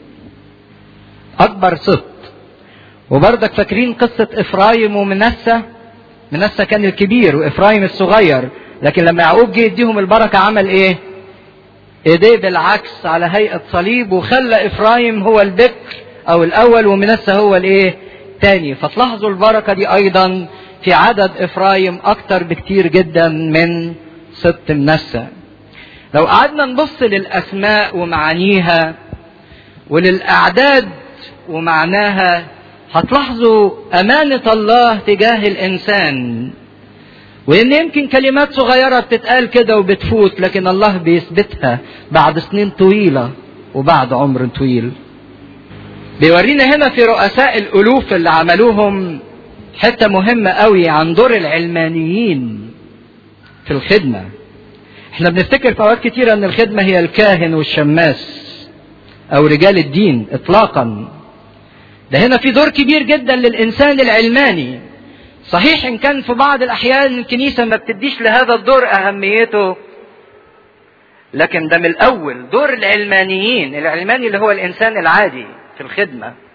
Speaker 1: أكبر سبط وبرضك فاكرين قصة إفرايم ومنسى منسى كان الكبير وإفرايم الصغير لكن لما يعقوب جه يديهم البركة عمل إيه؟ إيديه بالعكس على هيئة صليب وخلى إفرايم هو البكر أو الأول ومنسى هو الإيه؟ تاني فتلاحظوا البركة دي أيضا في عدد إفرايم أكتر بكتير جدا من ست منسى لو قعدنا نبص للأسماء ومعانيها وللأعداد ومعناها هتلاحظوا أمانة الله تجاه الإنسان وإن يمكن كلمات صغيرة بتتقال كده وبتفوت لكن الله بيثبتها بعد سنين طويلة وبعد عمر طويل بيورينا هنا في رؤساء الألوف اللي عملوهم حتة مهمة قوي عن دور العلمانيين في الخدمة احنا بنفتكر في اوقات كتيرة ان الخدمة هي الكاهن والشماس او رجال الدين اطلاقا ده هنا في دور كبير جدا للانسان العلماني صحيح ان كان في بعض الاحيان الكنيسة ما بتديش لهذا الدور اهميته لكن ده من الاول دور العلمانيين العلماني اللي هو الانسان العادي في الخدمة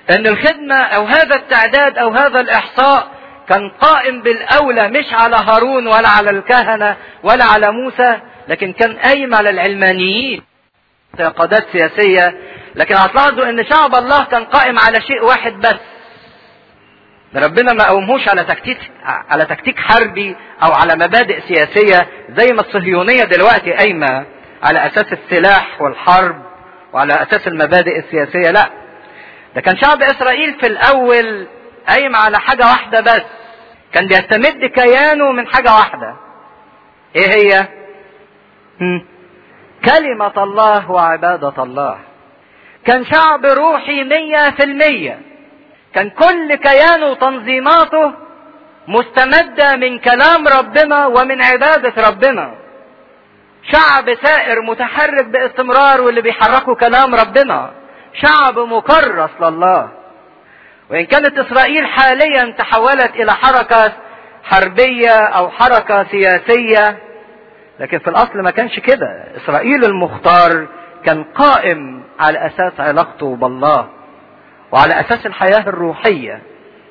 Speaker 1: ان الخدمة او هذا التعداد او هذا الاحصاء كان قائم بالاولى مش على هارون ولا على الكهنة ولا على موسى لكن كان قايم على العلمانيين اعتقادات سياسية لكن هتلاحظوا ان شعب الله كان قائم على شيء واحد بس ربنا ما قومهوش على تكتيك على تكتيك حربي او على مبادئ سياسيه زي ما الصهيونيه دلوقتي قايمه على اساس السلاح والحرب وعلى اساس المبادئ السياسيه لا ده كان شعب اسرائيل في الاول قايم على حاجه واحده بس كان بيستمد كيانه من حاجه واحده ايه هي هم. كلمه الله وعباده الله كان شعب روحي مية في المية كان كل كيانه وتنظيماته مستمدة من كلام ربنا ومن عبادة ربنا شعب سائر متحرك باستمرار واللي بيحركوا كلام ربنا شعب مكرس لله وإن كانت إسرائيل حاليا تحولت إلى حركة حربية أو حركة سياسية لكن في الأصل ما كانش كده إسرائيل المختار كان قائم على أساس علاقته بالله وعلى اساس الحياه الروحيه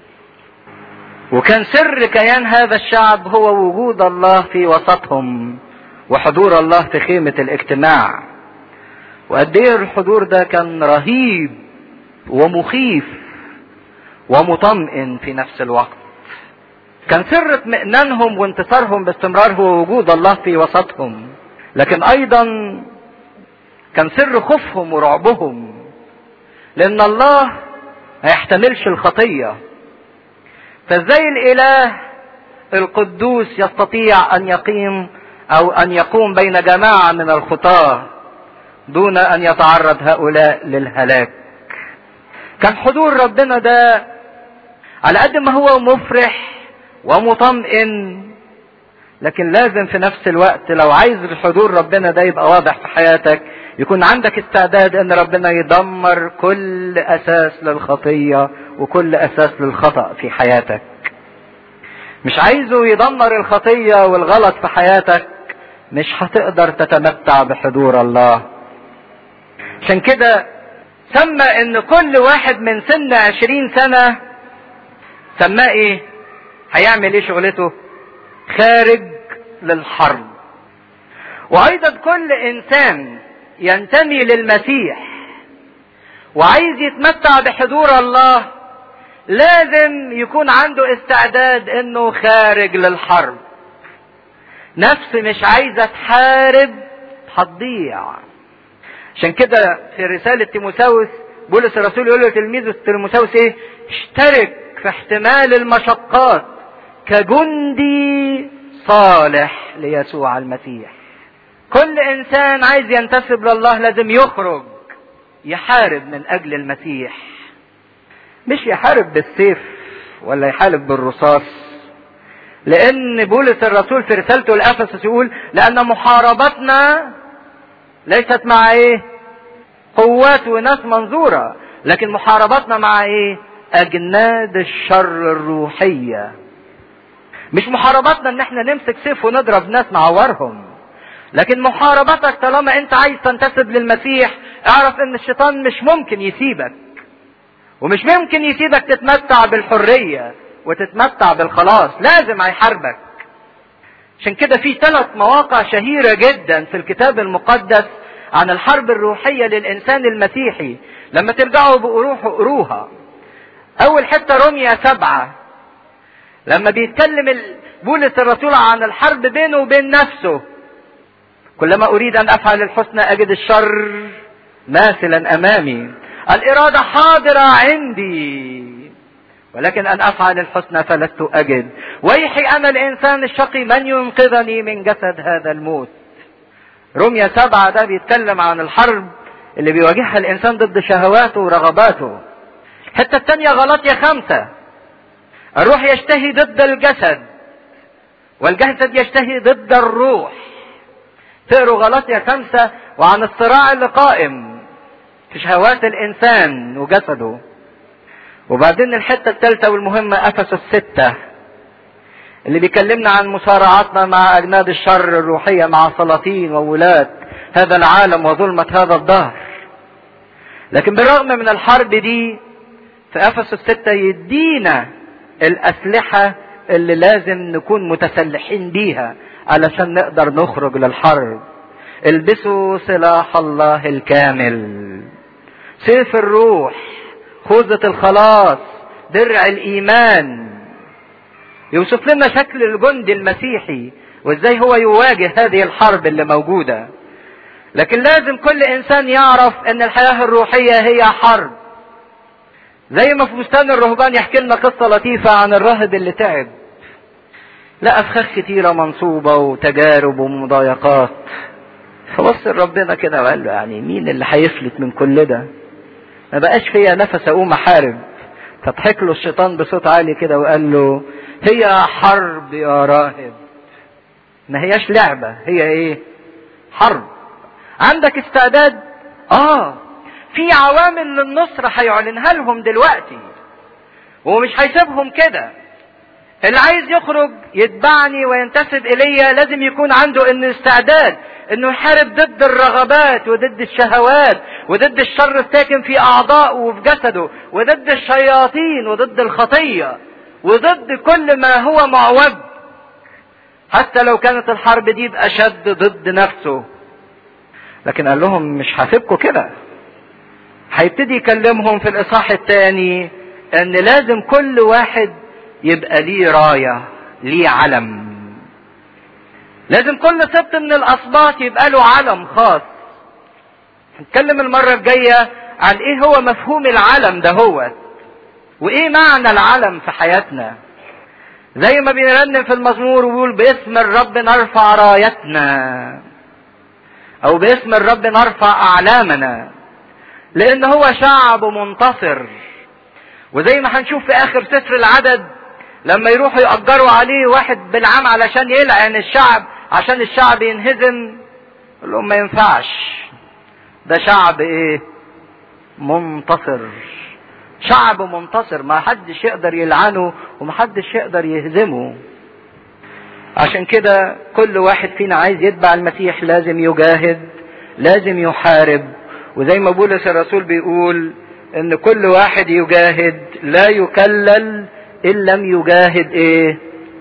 Speaker 1: وكان سر كيان هذا الشعب هو وجود الله في وسطهم وحضور الله في خيمه الاجتماع وقد ايه الحضور ده كان رهيب ومخيف ومطمئن في نفس الوقت كان سر اطمئنانهم وانتصارهم باستمرار هو وجود الله في وسطهم لكن ايضا كان سر خوفهم ورعبهم لان الله ما يحتملش الخطيه فازاي الاله القدوس يستطيع ان يقيم او ان يقوم بين جماعه من الخطاه دون ان يتعرض هؤلاء للهلاك كان حضور ربنا ده على قد ما هو مفرح ومطمئن لكن لازم في نفس الوقت لو عايز حضور ربنا ده يبقى واضح في حياتك يكون عندك استعداد ان ربنا يدمر كل اساس للخطيه وكل اساس للخطا في حياتك مش عايزه يدمر الخطيه والغلط في حياتك مش هتقدر تتمتع بحضور الله عشان كده سمى ان كل واحد من سن عشرين سنة سماه ايه هيعمل ايه شغلته خارج للحرب وايضا كل انسان ينتمي للمسيح وعايز يتمتع بحضور الله لازم يكون عنده استعداد انه خارج للحرب نفس مش عايزه تحارب هتضيع عشان كده في رسالة تيموساوس بولس الرسول يقول لتلميذه تيموساوس ايه اشترك في احتمال المشقات كجندي صالح ليسوع المسيح كل انسان عايز ينتسب لله لازم يخرج يحارب من اجل المسيح مش يحارب بالسيف ولا يحارب بالرصاص لان بولس الرسول في رسالته لافسس يقول لان محاربتنا ليست مع ايه قوات وناس منظورة لكن محاربتنا مع ايه اجناد الشر الروحية مش محاربتنا ان احنا نمسك سيف ونضرب ناس نعورهم لكن محاربتك طالما انت عايز تنتسب للمسيح اعرف ان الشيطان مش ممكن يسيبك ومش ممكن يسيبك تتمتع بالحرية وتتمتع بالخلاص لازم هيحاربك عشان كده في ثلاث مواقع شهيرة جدا في الكتاب المقدس عن الحرب الروحية للإنسان المسيحي لما ترجعوا بقروح قروها أول حتة رمية سبعة لما بيتكلم بولس الرسول عن الحرب بينه وبين نفسه كلما أريد أن أفعل الحسنى أجد الشر ماثلا أمامي الإرادة حاضرة عندي ولكن أن أفعل الحسنى فلست أجد ويحي أنا الإنسان الشقي من ينقذني من جسد هذا الموت رمية سبعة ده بيتكلم عن الحرب اللي بيواجهها الإنسان ضد شهواته ورغباته الحتة الثانية غلطية خمسة الروح يشتهي ضد الجسد والجسد يشتهي ضد الروح تقروا غلطية خمسة وعن الصراع اللي قائم في شهوات الإنسان وجسده وبعدين الحتة الثالثة والمهمة أفسس ستة اللي بيكلمنا عن مصارعاتنا مع أجناد الشر الروحية مع سلاطين وولاة هذا العالم وظلمة هذا الدهر لكن بالرغم من الحرب دي في افسس ستة يدينا الاسلحة اللي لازم نكون متسلحين بيها علشان نقدر نخرج للحرب البسوا سلاح الله الكامل سيف الروح خوذة الخلاص درع الايمان يوصف لنا شكل الجندي المسيحي وازاي هو يواجه هذه الحرب اللي موجودة لكن لازم كل انسان يعرف ان الحياة الروحية هي حرب زي ما في بستان الرهبان يحكي لنا قصة لطيفة عن الراهب اللي تعب لقى فخاخ كتيرة منصوبة وتجارب ومضايقات فبص ربنا كده وقال له يعني مين اللي هيفلت من كل ده ما بقاش فيا نفس اقوم احارب فضحك له الشيطان بصوت عالي كده وقال له هي حرب يا راهب ما هياش لعبة هي ايه حرب عندك استعداد اه في عوامل للنصر هيعلنها لهم دلوقتي ومش هيسيبهم كده اللي عايز يخرج يتبعني وينتسب الي لازم يكون عنده ان استعداد انه يحارب ضد الرغبات وضد الشهوات وضد الشر الساكن في اعضائه وفي جسده وضد الشياطين وضد الخطيه وضد كل ما هو معوج حتى لو كانت الحرب دي باشد ضد نفسه لكن قال لهم مش هسيبكم كده هيبتدي يكلمهم في الاصحاح الثاني ان لازم كل واحد يبقى ليه رايه ليه علم لازم كل سبط من الاسباط يبقى له علم خاص هنتكلم المره الجايه عن ايه هو مفهوم العلم ده هو وايه معنى العلم في حياتنا زي ما بنرنم في المزمور ويقول باسم الرب نرفع رايتنا او باسم الرب نرفع اعلامنا لان هو شعب منتصر وزي ما هنشوف في اخر سفر العدد لما يروحوا يأجروا عليه واحد بالعام علشان يلعن الشعب عشان الشعب ينهزم يقول لهم ما ينفعش ده شعب ايه منتصر شعب منتصر ما حدش يقدر يلعنه وما حدش يقدر يهزمه عشان كده كل واحد فينا عايز يتبع المسيح لازم يجاهد لازم يحارب وزي ما بولس الرسول بيقول ان كل واحد يجاهد لا يكلل ان لم يجاهد ايه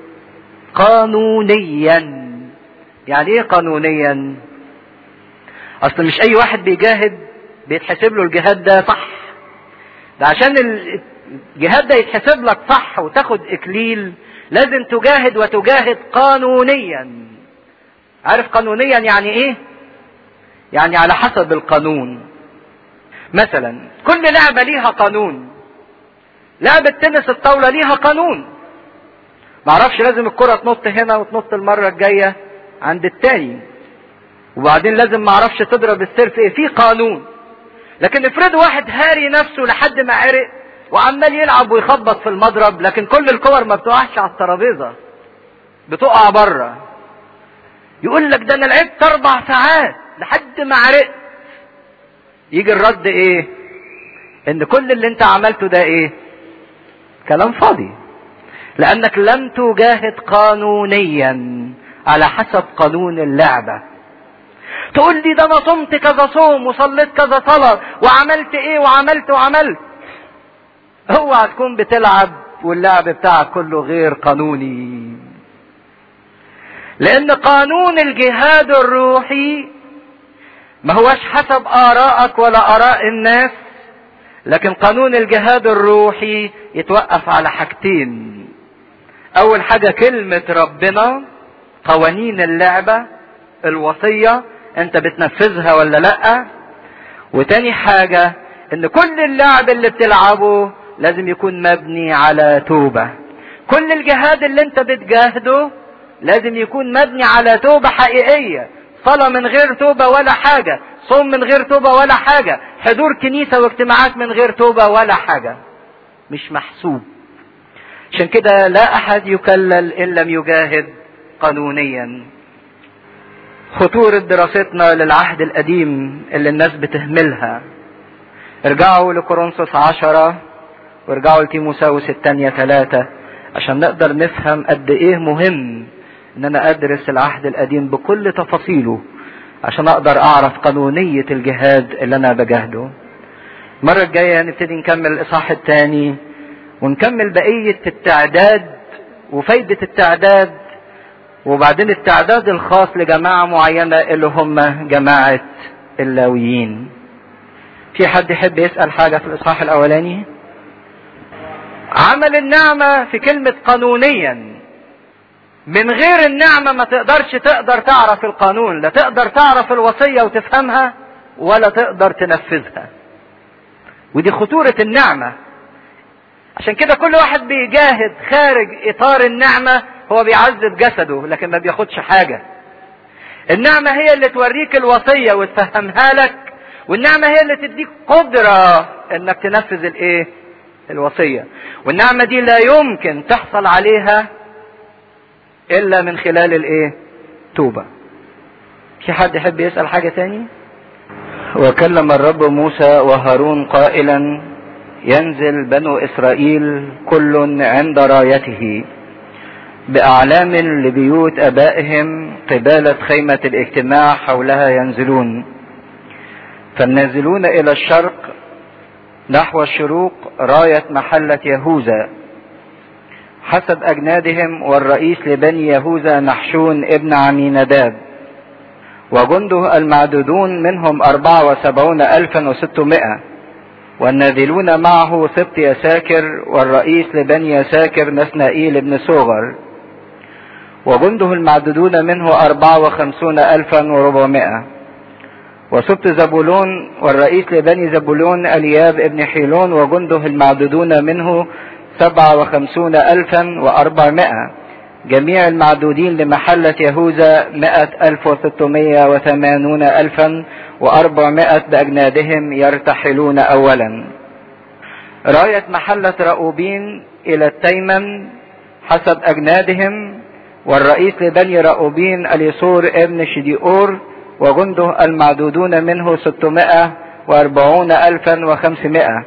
Speaker 1: قانونيا يعني ايه قانونيا اصل مش اي واحد بيجاهد بيتحسب له الجهاد ده صح ده عشان الجهاد ده يتحسب لك صح وتاخد اكليل لازم تجاهد وتجاهد قانونيا عارف قانونيا يعني ايه يعني على حسب القانون مثلا كل لعبة ليها قانون لعبة تنس الطاولة ليها قانون معرفش لازم الكرة تنط هنا وتنط المرة الجاية عند التاني وبعدين لازم معرفش تضرب السيرف ايه في قانون لكن افرض واحد هاري نفسه لحد ما عرق وعمال يلعب ويخبط في المضرب لكن كل الكور ما بتقعش على الترابيزة بتقع بره يقول لك ده انا لعبت اربع ساعات لحد ما عرقت يجي الرد ايه ان كل اللي انت عملته ده ايه كلام فاضي لانك لم تجاهد قانونيا على حسب قانون اللعبه تقول لي ده انا صمت كذا صوم وصليت كذا صلاه وعملت ايه وعملت وعملت اوعى تكون بتلعب واللعب بتاعك كله غير قانوني لان قانون الجهاد الروحي ما هوش حسب آرائك ولا آراء الناس لكن قانون الجهاد الروحي يتوقف على حاجتين أول حاجة كلمة ربنا قوانين اللعبة الوصية أنت بتنفذها ولا لأ وتاني حاجة إن كل اللعب اللي بتلعبه لازم يكون مبني على توبة كل الجهاد اللي أنت بتجاهده لازم يكون مبني على توبة حقيقية صلاة من غير توبة ولا حاجة صوم من غير توبة ولا حاجة حضور كنيسة واجتماعات من غير توبة ولا حاجة مش محسوب عشان كده لا أحد يكلل إن لم يجاهد قانونيا خطورة دراستنا للعهد القديم اللي الناس بتهملها ارجعوا لكورنثوس عشرة وارجعوا لتيموساوس الثانية ثلاثة عشان نقدر نفهم قد ايه مهم ان انا ادرس العهد القديم بكل تفاصيله عشان اقدر اعرف قانونية الجهاد اللي انا بجاهده المرة الجاية نبتدي نكمل الإصحاح الثاني ونكمل بقية التعداد وفايدة التعداد وبعدين التعداد الخاص لجماعة معينة اللي هم جماعة اللاويين في حد يحب يسأل حاجة في الإصحاح الأولاني عمل النعمة في كلمة قانونيا من غير النعمة ما تقدرش تقدر تعرف القانون لا تقدر تعرف الوصية وتفهمها ولا تقدر تنفذها ودي خطورة النعمة عشان كده كل واحد بيجاهد خارج اطار النعمة هو بيعذب جسده لكن ما بياخدش حاجة النعمة هي اللي توريك الوصية وتفهمها لك والنعمة هي اللي تديك قدرة انك تنفذ الايه الوصية والنعمة دي لا يمكن تحصل عليها الا من خلال الايه توبة في حد يحب يسأل حاجة تاني وكلم الرب موسى وهارون قائلا ينزل بنو اسرائيل كل عند رايته باعلام لبيوت ابائهم قبالة خيمة الاجتماع حولها ينزلون فالنازلون الى الشرق نحو الشروق راية محلة يهوذا حسب أجنادهم والرئيس لبني يهوذا نحشون ابن عمينداب وجنده المعدودون منهم أربعة وسبعون ألفا وستمائة والنازلون معه سبط يساكر والرئيس لبني يساكر نسنائيل بن صغر وجنده المعدودون منه أربعة وخمسون ألفا وربعمائة وسبط زبولون والرئيس لبني زبولون الياب ابن حيلون وجنده المعدودون منه سبعة وخمسون ألفا وأربعمائة جميع المعدودين لمحلة يهوذا مائة ألف وستمائة وثمانون ألفا وأربعمائة بأجنادهم يرتحلون أولا راية محلة رأوبين إلى التيمم حسب أجنادهم والرئيس لبني رأوبين اليسور ابن شديئور وجنده المعدودون منه ستمائة وأربعون ألفا وخمسمائة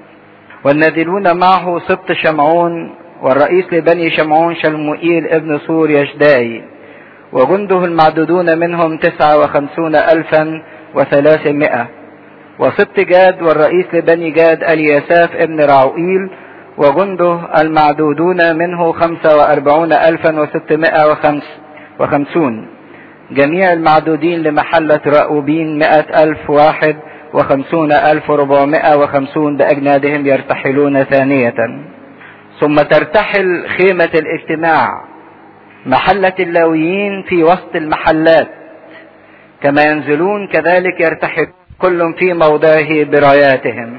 Speaker 1: والنازلون معه سبط شمعون والرئيس لبني شمعون شلموئيل ابن سور يشدائي وجنده المعدودون منهم تسعة وخمسون ألفا وثلاثمائة وسبط جاد والرئيس لبني جاد الياساف ابن راوئيل وجنده المعدودون منه خمسة وأربعون ألفا وستمائة وخمس وخمسون جميع المعدودين لمحلة رأوبين مائة ألف واحد وخمسون ألف وربعمائة وخمسون بأجنادهم يرتحلون ثانية ثم ترتحل خيمة الاجتماع محلة اللاويين في وسط المحلات كما ينزلون كذلك يرتحل كل في موضعه براياتهم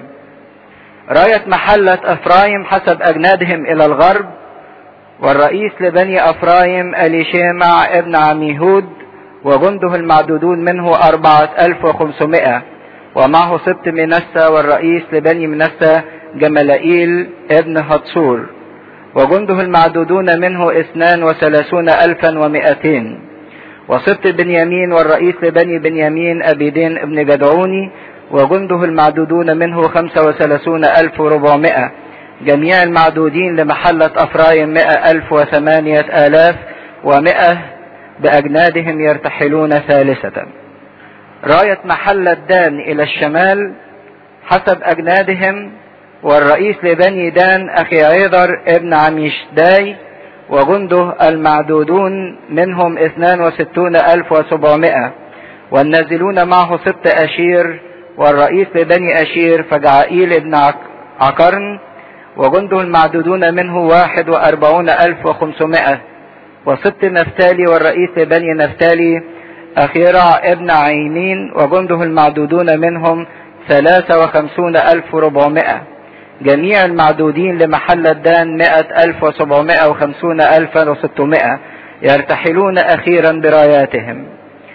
Speaker 1: راية محلة أفرايم حسب أجنادهم إلى الغرب والرئيس لبني أفرايم أليشيمع ابن عميهود وجنده المعدودون منه أربعة ألف وخمسمائة ومعه سبط منسى والرئيس لبني منسى جملائيل ابن هتصور وجنده المعدودون منه اثنان وثلاثون ألفا ومائتين وسبط بنيامين والرئيس لبني بنيامين أبيدين ابن جدعوني وجنده المعدودون منه خمسة وثلاثون ألف وربعمائة جميع المعدودين لمحلة أفرايم مائة ألف وثمانية آلاف ومائة بأجنادهم يرتحلون ثالثة راية محلة دان إلى الشمال حسب أجنادهم والرئيس لبني دان أخي عيضر ابن عميشداي وجنده المعدودون منهم اثنان وستون ألف وسبعمائة والنازلون معه سبط أشير والرئيس لبني أشير فجعائيل ابن عقرن وجنده المعدودون منه واحد وأربعون ألف وخمسمائة وسبط نفتالي والرئيس لبني نفتالي أخيرع ابن عينين وجنده المعدودون منهم ثلاثة وخمسون ألف وربعمائة جميع المعدودين لمحل الدان مائة ألف وسبعمائة وخمسون ألفا وستمائة يرتحلون أخيرا براياتهم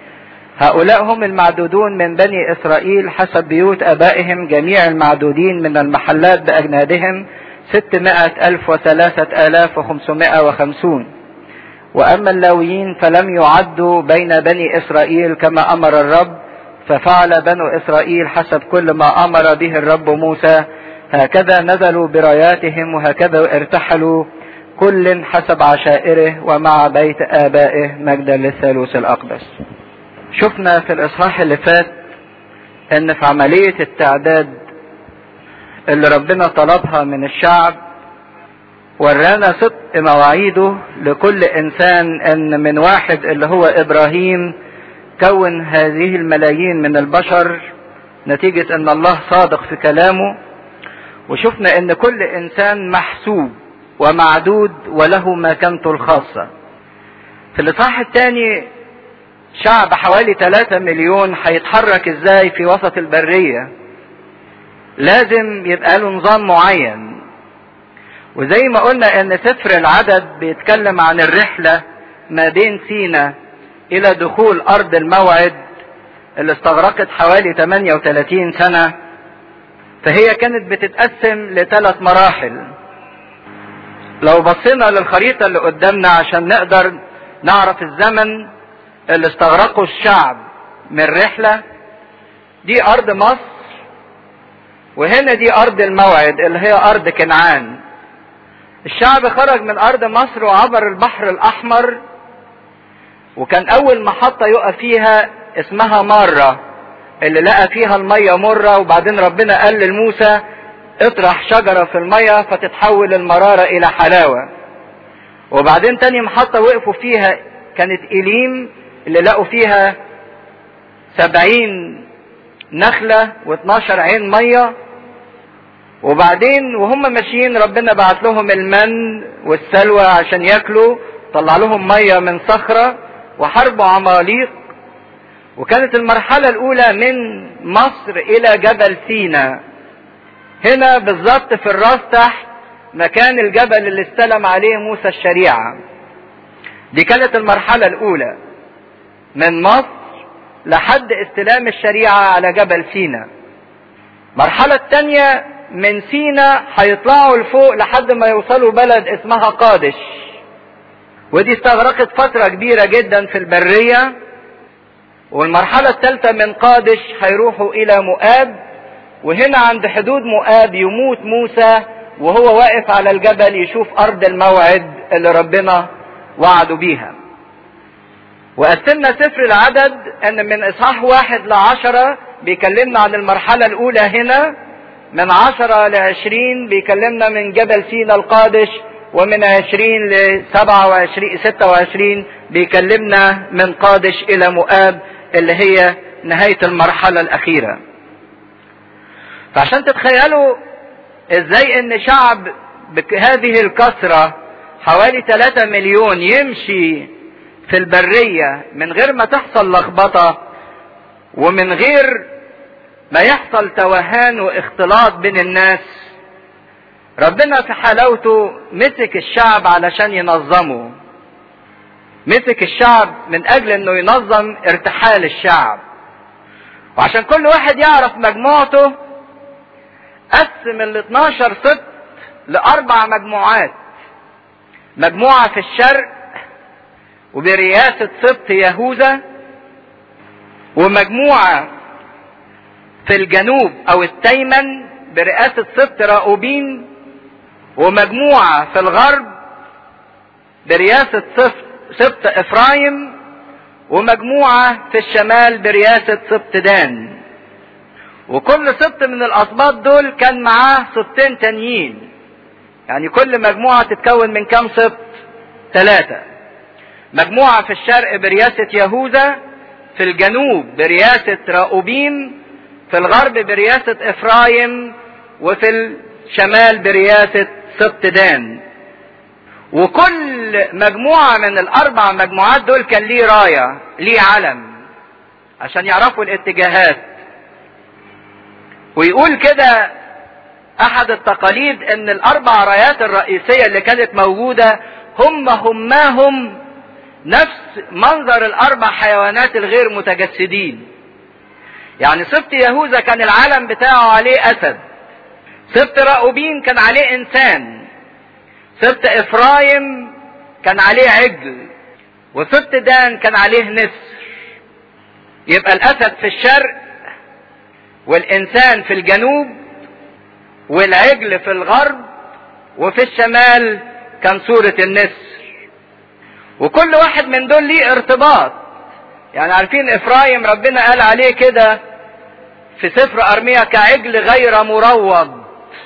Speaker 1: هؤلاء هم المعدودون من بني إسرائيل حسب بيوت أبائهم جميع المعدودين من المحلات بأجنادهم ستمائة ألف وثلاثة آلاف وخمسمائة وخمسون وأما اللاويين فلم يعدوا بين بني إسرائيل كما أمر الرب ففعل بنو إسرائيل حسب كل ما أمر به الرب موسى هكذا نزلوا براياتهم وهكذا ارتحلوا كل حسب عشائره ومع بيت آبائه مجدا للثالوث الأقدس شفنا في الإصحاح اللي فات أن في عملية التعداد اللي ربنا طلبها من الشعب ورانا صدق مواعيده لكل انسان ان من واحد اللي هو ابراهيم كون هذه الملايين من البشر نتيجة ان الله صادق في كلامه وشفنا ان كل انسان محسوب ومعدود وله مكانته الخاصة في الاصحاح الثاني شعب حوالي 3 مليون هيتحرك ازاي في وسط البرية لازم يبقى له نظام معين وزي ما قلنا ان سفر العدد بيتكلم عن الرحلة ما بين سينا الى دخول ارض الموعد اللي استغرقت حوالي 38 سنة فهي كانت بتتقسم لثلاث مراحل لو بصينا للخريطة اللي قدامنا عشان نقدر نعرف الزمن اللي استغرقه الشعب من رحلة دي أرض مصر وهنا دي أرض الموعد اللي هي أرض كنعان الشعب خرج من أرض مصر وعبر البحر الأحمر وكان أول محطة يقف فيها اسمها مرة اللي لقى فيها المية مرة وبعدين ربنا قال لموسى اطرح شجرة في المية فتتحول المرارة إلى حلاوة وبعدين تاني محطة وقفوا فيها كانت إليم اللي لقوا فيها سبعين نخلة واتناشر عين مية وبعدين وهم ماشيين ربنا بعت لهم المن والسلوى عشان ياكلوا طلع لهم مية من صخرة وحربوا عماليق وكانت المرحلة الأولى من مصر إلى جبل سينا هنا بالظبط في الراس تحت مكان الجبل اللي استلم عليه موسى الشريعة دي كانت المرحلة الأولى من مصر لحد استلام الشريعة على جبل سينا المرحلة الثانية من سينا هيطلعوا لفوق لحد ما يوصلوا بلد اسمها قادش ودي استغرقت فترة كبيرة جدا في البرية والمرحلة الثالثة من قادش هيروحوا إلى مؤاب وهنا عند حدود مؤاب يموت موسى وهو واقف على الجبل يشوف أرض الموعد اللي ربنا وعدوا بيها وقسمنا سفر العدد ان من اصحاح واحد لعشرة بيكلمنا عن المرحلة الاولى هنا من عشرة لعشرين بيكلمنا من جبل سينا القادش ومن عشرين لسبعة وعشرين ستة وعشرين بيكلمنا من قادش الى مؤاب اللي هي نهاية المرحلة الاخيرة فعشان تتخيلوا ازاي ان شعب بهذه الكثرة حوالي 3 مليون يمشي في البرية من غير ما تحصل لخبطة ومن غير ما يحصل توهان واختلاط بين الناس ربنا في حلاوته مسك الشعب علشان ينظمه مسك الشعب من اجل انه ينظم ارتحال الشعب وعشان كل واحد يعرف مجموعته قسم ال 12 سبط لاربع مجموعات مجموعة في الشرق وبرئاسة سبط يهوذا ومجموعة في الجنوب او التيمن برئاسة سبط راؤوبين ومجموعة في الغرب برئاسة سبط افرايم ومجموعة في الشمال برئاسة سبط دان وكل سبط من الاسباط دول كان معاه سبطين تانيين يعني كل مجموعة تتكون من كام سبط ثلاثة مجموعة في الشرق برياسة يهوذا في الجنوب برياسة راؤوبيم في الغرب برياسة افرايم وفي الشمال برياسة سبط دان وكل مجموعة من الاربع مجموعات دول كان ليه راية ليه علم عشان يعرفوا الاتجاهات ويقول كده احد التقاليد ان الاربع رايات الرئيسية اللي كانت موجودة هم هماهم نفس منظر الاربع حيوانات الغير متجسدين يعني سبط يهوذا كان العلم بتاعه عليه اسد سبط راؤوبين كان عليه انسان سبط افرايم كان عليه عجل وسبط دان كان عليه نسر يبقى الاسد في الشرق والانسان في الجنوب والعجل في الغرب وفي الشمال كان صورة النسر وكل واحد من دول ليه ارتباط يعني عارفين افرايم ربنا قال عليه كده في سفر ارميا كعجل غير مروض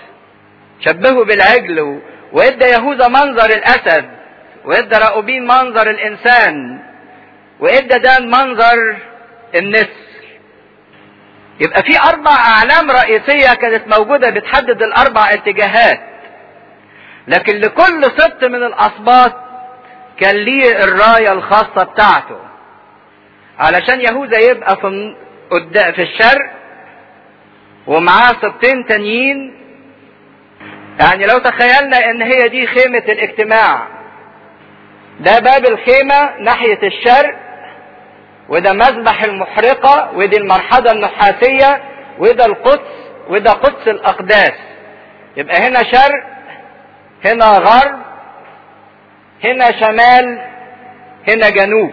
Speaker 2: شبهه بالعجل وادى يهوذا منظر الاسد وادى راؤوبين منظر الانسان وادى دان منظر النسر يبقى في اربع اعلام رئيسيه كانت موجوده بتحدد الاربع اتجاهات لكن لكل سبط من الاسباط كان ليه الرايه الخاصه بتاعته علشان يهوذا يبقى في قدام في الشرق ومعاه سبطين تانيين يعني لو تخيلنا ان هي دي خيمة الاجتماع ده باب الخيمة ناحية الشرق وده مذبح المحرقة ودي المرحلة النحاسية وده القدس وده قدس الأقداس يبقى هنا شرق هنا غرب هنا شمال هنا جنوب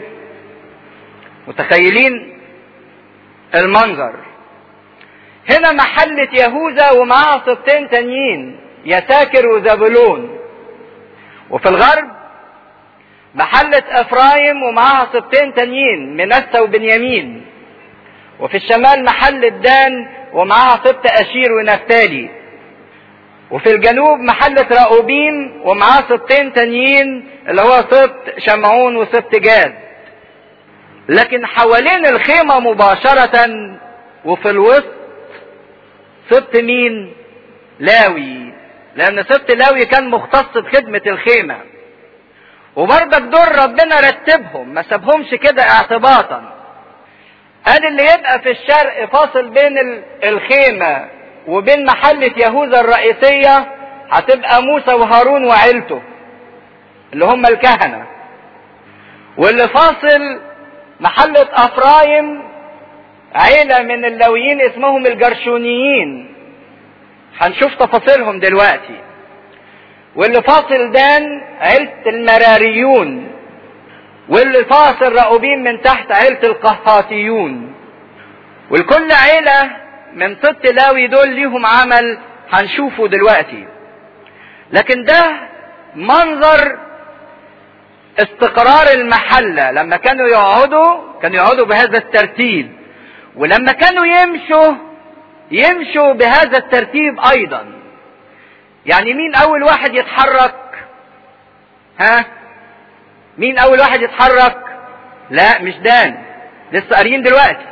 Speaker 2: متخيلين المنظر هنا محلة يهوذا ومعاها سبطين تانيين يساكر وزبلون وفي الغرب محلة افرايم ومعاها سبطين تانيين منسى وبنيامين وفي الشمال محلة دان ومعاها سبط اشير ونفتالي وفي الجنوب محلة راؤوبين ومعاها سبطين تانيين اللي هو سبط شمعون وسبط جاد لكن حوالين الخيمة مباشرة وفي الوسط سبط مين لاوي لان سبط لاوي كان مختص بخدمة الخيمة وبرضك دول ربنا رتبهم ما سابهمش كده اعتباطا قال اللي يبقى في الشرق فاصل بين الخيمة وبين محلة يهوذا الرئيسية هتبقى موسى وهارون وعيلته اللي هم الكهنة واللي فاصل محلة افرايم عيلة من اللويين اسمهم الجرشونيين هنشوف تفاصيلهم دلوقتي واللي فاصل دان عيلة المراريون واللي فاصل راؤوبين من تحت عيلة القهاتيون والكل عيلة من سبط لاوي دول ليهم عمل هنشوفه دلوقتي لكن ده منظر استقرار المحلة لما كانوا يقعدوا كانوا يقعدوا بهذا الترتيب ولما كانوا يمشوا يمشوا بهذا الترتيب ايضا يعني مين اول واحد يتحرك ها مين اول واحد يتحرك لا مش دان لسه قاريين دلوقتي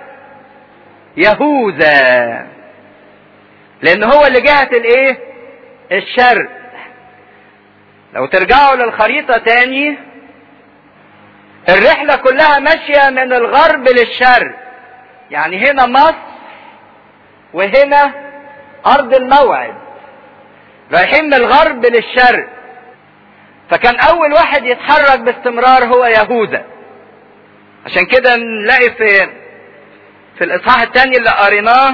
Speaker 2: يهوذا لان هو اللي جهة الايه الشرق لو ترجعوا للخريطة تاني الرحلة كلها ماشية من الغرب للشرق يعني هنا مصر وهنا ارض الموعد رايحين من الغرب للشرق فكان اول واحد يتحرك باستمرار هو يهوذا عشان كده نلاقي في في الاصحاح الثاني اللي قريناه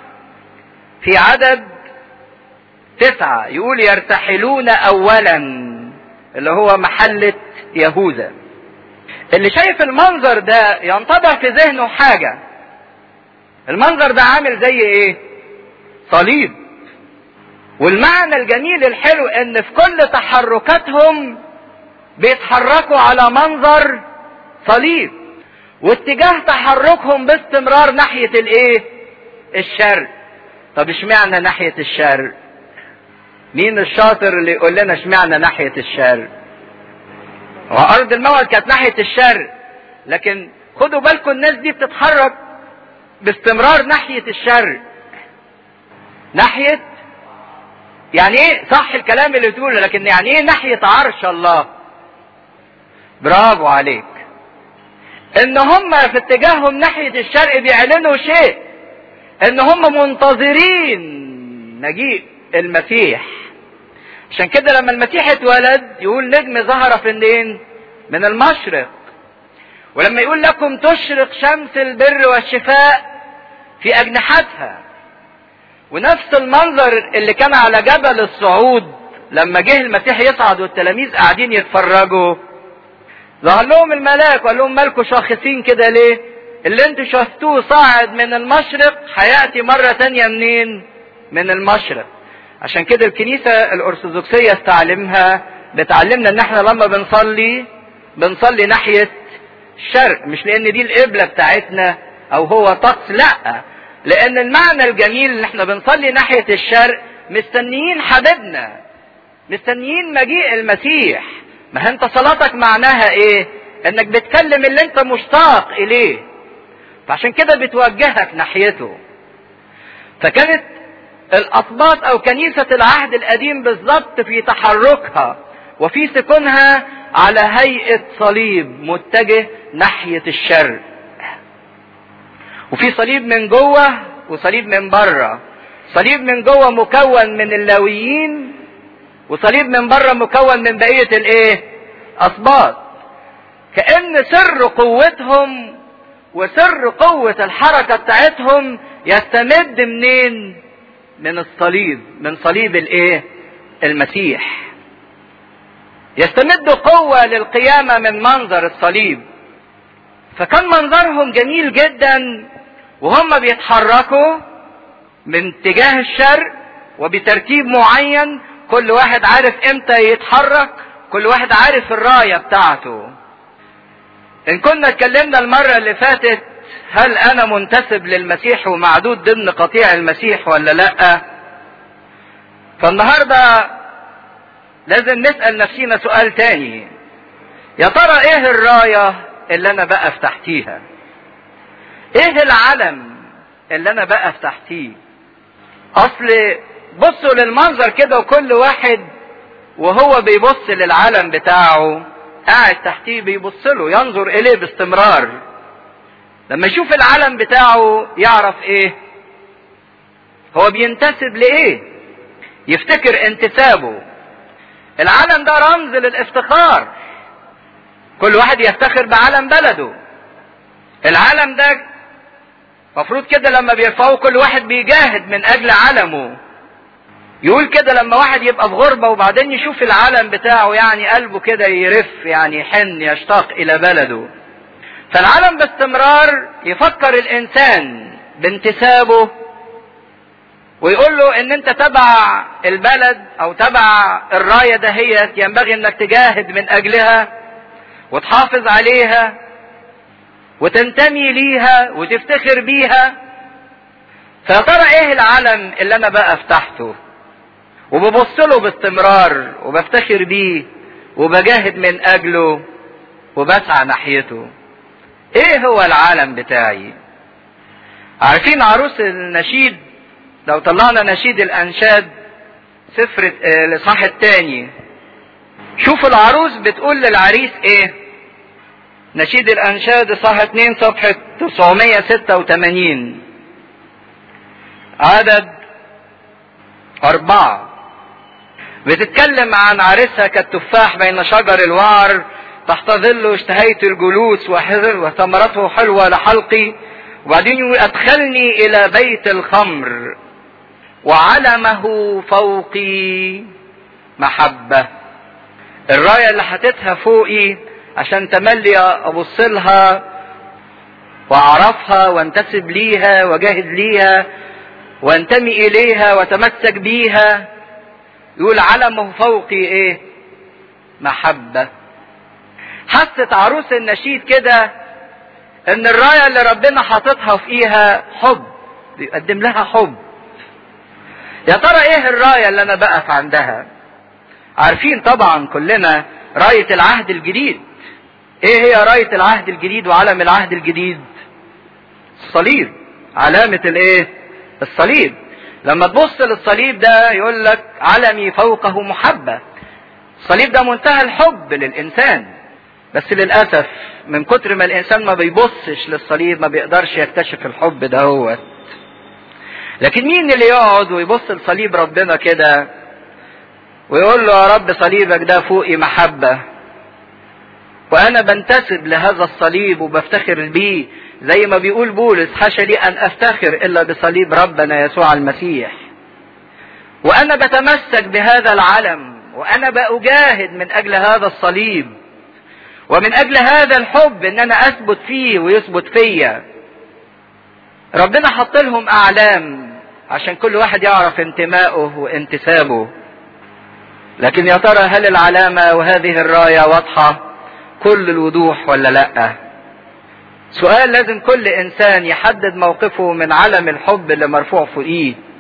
Speaker 2: في عدد تسعة يقول يرتحلون اولا اللي هو محلة يهوذا اللي شايف المنظر ده ينطبع في ذهنه حاجة المنظر ده عامل زي ايه صليب والمعنى الجميل الحلو ان في كل تحركاتهم بيتحركوا على منظر صليب واتجاه تحركهم باستمرار ناحية الايه الشرق طب اشمعنى ناحية الشرق مين الشاطر اللي يقول لنا اشمعنى ناحية الشرق وارض الموعد كانت ناحية الشرق لكن خدوا بالكم الناس دي بتتحرك باستمرار ناحية الشرق ناحية يعني ايه صح الكلام اللي بتقوله لكن يعني ايه ناحية عرش الله برافو عليك ان هم في اتجاههم ناحية الشرق بيعلنوا شيء ان هم منتظرين مجيء المسيح عشان كده لما المسيح اتولد يقول نجم ظهر في منين من المشرق ولما يقول لكم تشرق شمس البر والشفاء في اجنحتها ونفس المنظر اللي كان على جبل الصعود لما جه المسيح يصعد والتلاميذ قاعدين يتفرجوا ظهر لهم الملاك وقال لهم مالكوا شاخصين كده ليه اللي انتوا شفتوه صاعد من المشرق هياتي مرة تانية منين من المشرق عشان كده الكنيسة الأرثوذكسية استعلمها بتعلمنا ان احنا لما بنصلي بنصلي ناحية الشرق مش لان دي القبلة بتاعتنا او هو طقس لا لان المعنى الجميل ان احنا بنصلي ناحية الشرق مستنيين حبيبنا مستنيين مجيء المسيح ما انت صلاتك معناها ايه انك بتكلم اللي انت مشتاق اليه فعشان كده بتوجهك ناحيته فكانت الأطباط أو كنيسة العهد القديم بالضبط في تحركها وفي سكونها على هيئة صليب متجه ناحية الشرق وفي صليب من جوه وصليب من بره صليب من جوه مكون من اللاويين وصليب من بره مكون من بقية الايه أسباط كأن سر قوتهم وسر قوة الحركة بتاعتهم يستمد منين من الصليب من صليب الايه المسيح يستمد قوة للقيامة من منظر الصليب فكان منظرهم جميل جدا وهم بيتحركوا من اتجاه الشرق وبترتيب معين كل واحد عارف امتى يتحرك كل واحد عارف الراية بتاعته ان كنا اتكلمنا المرة اللي فاتت هل انا منتسب للمسيح ومعدود ضمن قطيع المسيح ولا لا فالنهاردة لازم نسأل نفسينا سؤال تاني يا ترى ايه الراية اللي انا بقف تحتيها ايه العلم اللي انا بقف تحتيه اصل بصوا للمنظر كده وكل واحد وهو بيبص للعلم بتاعه قاعد تحتيه بيبص له ينظر اليه باستمرار لما يشوف العلم بتاعه يعرف ايه هو بينتسب لايه يفتكر انتسابه العلم ده رمز للافتخار كل واحد يفتخر بعلم بلده العلم ده مفروض كده لما بيرفعوه كل واحد بيجاهد من اجل علمه يقول كده لما واحد يبقى في غربة وبعدين يشوف العلم بتاعه يعني قلبه كده يرف يعني يحن يشتاق الى بلده فالعلم باستمرار يفكر الانسان بانتسابه ويقول له ان انت تبع البلد او تبع الراية دهيت ينبغي انك تجاهد من اجلها وتحافظ عليها وتنتمي ليها وتفتخر بيها فيا ترى ايه العلم اللي انا بقف تحته وببص له باستمرار وبفتخر بيه وبجاهد من اجله وبسعى ناحيته ايه هو العالم بتاعي عارفين عروس النشيد لو طلعنا نشيد الانشاد سفر الاصحاح الثاني شوف العروس بتقول للعريس ايه نشيد الانشاد اصحاح 2 صفحة 986 عدد أربعة بتتكلم عن عريسها كالتفاح بين شجر الوعر تحت ظله اشتهيت الجلوس وحذر وثمرته حلوة لحلقي وبعدين يقول أدخلني إلى بيت الخمر وعلمه فوقي محبة الراية اللي حطيتها فوقي عشان تملي أبص لها وأعرفها وانتسب ليها وجاهد ليها وانتمي إليها وتمسك بيها يقول علمه فوقي إيه محبة حست عروس النشيد كده ان الراية اللي ربنا حاططها فيها حب بيقدم لها حب يا ترى ايه الراية اللي انا بقف عندها عارفين طبعا كلنا راية العهد الجديد ايه هي راية العهد الجديد وعلم العهد الجديد الصليب علامة الايه الصليب لما تبص للصليب ده يقول لك علمي فوقه محبة الصليب ده منتهى الحب للإنسان بس للأسف من كتر ما الإنسان ما بيبصش للصليب ما بيقدرش يكتشف الحب ده هو لكن مين اللي يقعد ويبص لصليب ربنا كده ويقول له يا رب صليبك ده فوقي محبة وأنا بنتسب لهذا الصليب وبفتخر بيه زي ما بيقول بولس حاشا لي أن أفتخر إلا بصليب ربنا يسوع المسيح وأنا بتمسك بهذا العلم وأنا بأجاهد من أجل هذا الصليب ومن أجل هذا الحب إن أنا أثبت فيه ويثبت فيا ربنا حط لهم أعلام عشان كل واحد يعرف انتمائه وانتسابه لكن يا ترى هل العلامة وهذه الراية واضحة كل الوضوح ولا لأ سؤال لازم كل انسان يحدد موقفه من علم الحب اللي مرفوع فوقيه